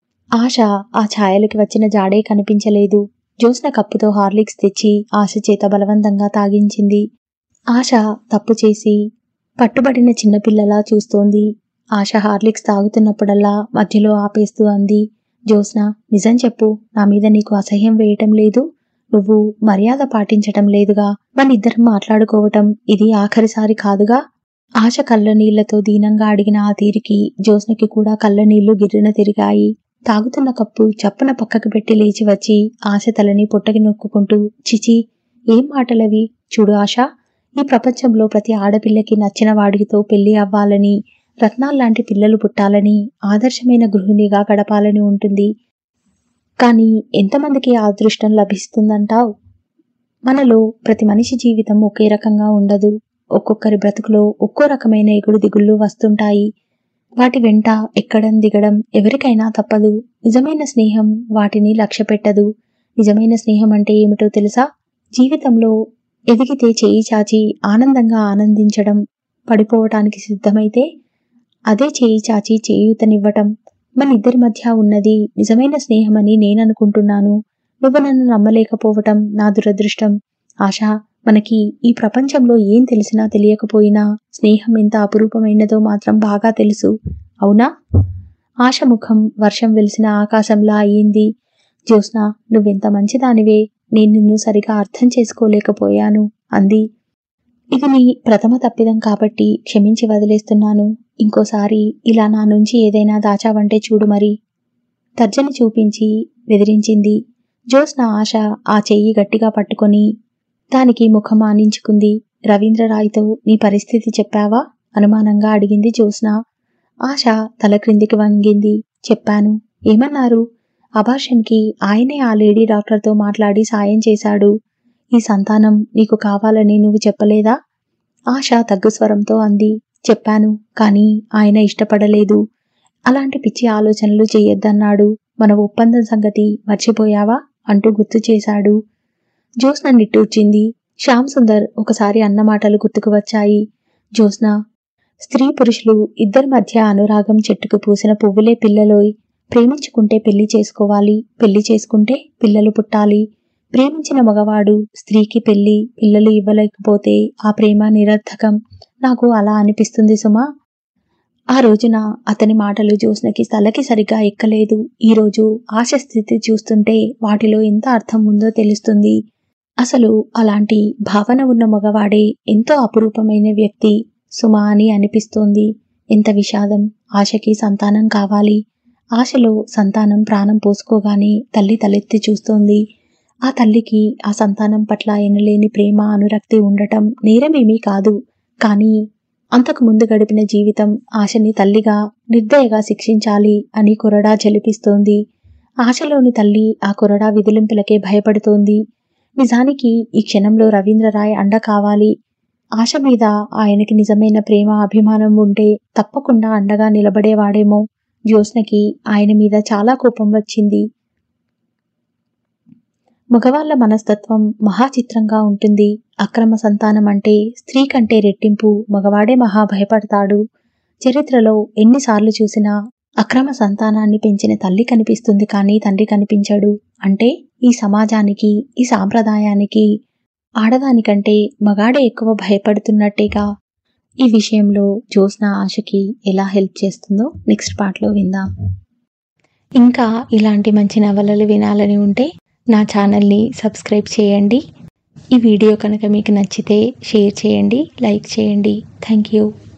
ఆశ ఆ ఛాయలకి వచ్చిన జాడే కనిపించలేదు జ్యోత్స్న కప్పుతో హార్లిక్స్ తెచ్చి ఆశ చేత బలవంతంగా తాగించింది ఆశ తప్పు చేసి పట్టుబడిన చిన్నపిల్లలా చూస్తోంది ఆశ హార్లిక్స్ తాగుతున్నప్పుడల్లా మధ్యలో ఆపేస్తూ అంది జ్యోత్స్న నిజం చెప్పు నా మీద నీకు అసహ్యం వేయటం లేదు నువ్వు మర్యాద పాటించటం లేదుగా మనిద్దరం మాట్లాడుకోవటం ఇది ఆఖరిసారి కాదుగా ఆశ కళ్ళ నీళ్లతో దీనంగా అడిగిన ఆ తీరికి జ్యోత్స్నకి కూడా కళ్ళ నీళ్లు గిర్రిన తిరిగాయి తాగుతున్న కప్పు చప్పున పక్కకు పెట్టి లేచి వచ్చి ఆశ తలని పొట్టకి నొక్కుంటూ చిచి ఏం మాటలవి చూడు ఆశ ఈ ప్రపంచంలో ప్రతి ఆడపిల్లకి నచ్చిన వాడితో పెళ్లి అవ్వాలని రత్నాల్లాంటి పిల్లలు పుట్టాలని ఆదర్శమైన గృహిణిగా గడపాలని ఉంటుంది కానీ ఎంతమందికి ఆ అదృష్టం లభిస్తుందంటావ్ మనలో ప్రతి మనిషి జీవితం ఒకే రకంగా ఉండదు ఒక్కొక్కరి బ్రతుకులో ఒక్కో రకమైన ఎగుడు దిగుళ్ళు వస్తుంటాయి వాటి వెంట ఎక్కడం దిగడం ఎవరికైనా తప్పదు నిజమైన స్నేహం వాటిని లక్ష్య పెట్టదు నిజమైన స్నేహం అంటే ఏమిటో తెలుసా జీవితంలో ఎదిగితే చేయి చాచి ఆనందంగా ఆనందించడం పడిపోవటానికి సిద్ధమైతే అదే చేయి చాచి చేయూతనివ్వటం మన ఇద్దరి మధ్య ఉన్నది నిజమైన స్నేహమని నేననుకుంటున్నాను నువ్వు నన్ను నమ్మలేకపోవటం నా దురదృష్టం ఆశ మనకి ఈ ప్రపంచంలో ఏం తెలిసినా తెలియకపోయినా స్నేహం ఎంత అపురూపమైనదో మాత్రం బాగా తెలుసు అవునా ఆశ ముఖం వర్షం వెలిసిన ఆకాశంలా అయ్యింది జ్యోత్స్న నువ్వెంత మంచిదానివే నేను నిన్ను సరిగా అర్థం చేసుకోలేకపోయాను అంది ఇది నీ ప్రథమ తప్పిదం కాబట్టి క్షమించి వదిలేస్తున్నాను ఇంకోసారి ఇలా నా నుంచి ఏదైనా దాచావంటే చూడు మరి తర్జని చూపించి బెదిరించింది జ్యోత్స్న ఆశ ఆ చెయ్యి గట్టిగా పట్టుకొని దానికి ముఖం ఆనించుకుంది రవీంద్రరాయ్తో నీ పరిస్థితి చెప్పావా అనుమానంగా అడిగింది జ్యోత్స్న ఆశ తల క్రిందికి వంగింది చెప్పాను ఏమన్నారు అబార్షన్కి ఆయనే ఆ లేడీ డాక్టర్తో మాట్లాడి సాయం చేశాడు ఈ సంతానం నీకు కావాలని నువ్వు చెప్పలేదా ఆశ తగ్గు స్వరంతో అంది చెప్పాను కానీ ఆయన ఇష్టపడలేదు అలాంటి పిచ్చి ఆలోచనలు చేయొద్దన్నాడు మన ఒప్పందం సంగతి మర్చిపోయావా అంటూ గుర్తు చేశాడు జ్యోత్స్న నిట్టూర్చింది శ్యామ్ సుందర్ ఒకసారి అన్న మాటలు గుర్తుకు వచ్చాయి జ్యోత్స్న స్త్రీ పురుషులు ఇద్దరి మధ్య అనురాగం చెట్టుకు పూసిన పువ్వులే పిల్లలోయ్ ప్రేమించుకుంటే పెళ్లి చేసుకోవాలి పెళ్లి చేసుకుంటే పిల్లలు పుట్టాలి ప్రేమించిన మగవాడు స్త్రీకి పెళ్లి పిల్లలు ఇవ్వలేకపోతే ఆ ప్రేమ నిరర్థకం నాకు అలా అనిపిస్తుంది సుమా ఆ రోజున అతని మాటలు జ్యోత్స్నకి తలకి సరిగ్గా ఎక్కలేదు ఈ రోజు ఆశ స్థితి చూస్తుంటే వాటిలో ఎంత అర్థం ఉందో తెలుస్తుంది అసలు అలాంటి భావన ఉన్న మగవాడే ఎంతో అపురూపమైన వ్యక్తి సుమా అని అనిపిస్తోంది ఎంత విషాదం ఆశకి సంతానం కావాలి ఆశలో సంతానం ప్రాణం పోసుకోగానే తల్లి తలెత్తి చూస్తోంది ఆ తల్లికి ఆ సంతానం పట్ల ఎనలేని ప్రేమ అనురక్తి ఉండటం నేరమేమీ కాదు కానీ అంతకు ముందు గడిపిన జీవితం ఆశని తల్లిగా నిర్దయగా శిక్షించాలి అని కొరడా జలిపిస్తోంది ఆశలోని తల్లి ఆ కొరడా విదిలింపులకే భయపడుతోంది నిజానికి ఈ క్షణంలో రవీంద్రరాయ్ అండ కావాలి ఆశ మీద ఆయనకి నిజమైన ప్రేమ అభిమానం ఉంటే తప్పకుండా అండగా నిలబడేవాడేమో జ్యోత్స్నకి ఆయన మీద చాలా కోపం వచ్చింది మగవాళ్ల మనస్తత్వం మహాచిత్రంగా ఉంటుంది అక్రమ సంతానం అంటే స్త్రీ కంటే రెట్టింపు మగవాడే మహా భయపడతాడు చరిత్రలో ఎన్నిసార్లు చూసినా అక్రమ సంతానాన్ని పెంచిన తల్లి కనిపిస్తుంది కానీ తండ్రి కనిపించడు అంటే ఈ సమాజానికి ఈ సాంప్రదాయానికి ఆడదానికంటే మగాడే ఎక్కువ భయపడుతున్నట్టేగా ఈ విషయంలో జ్యోత్స్న ఆశకి ఎలా హెల్ప్ చేస్తుందో నెక్స్ట్ పార్ట్లో విందాం ఇంకా ఇలాంటి మంచి నవలలు వినాలని ఉంటే నా ఛానల్ని సబ్స్క్రైబ్ చేయండి ఈ వీడియో కనుక మీకు నచ్చితే షేర్ చేయండి లైక్ చేయండి థ్యాంక్ యూ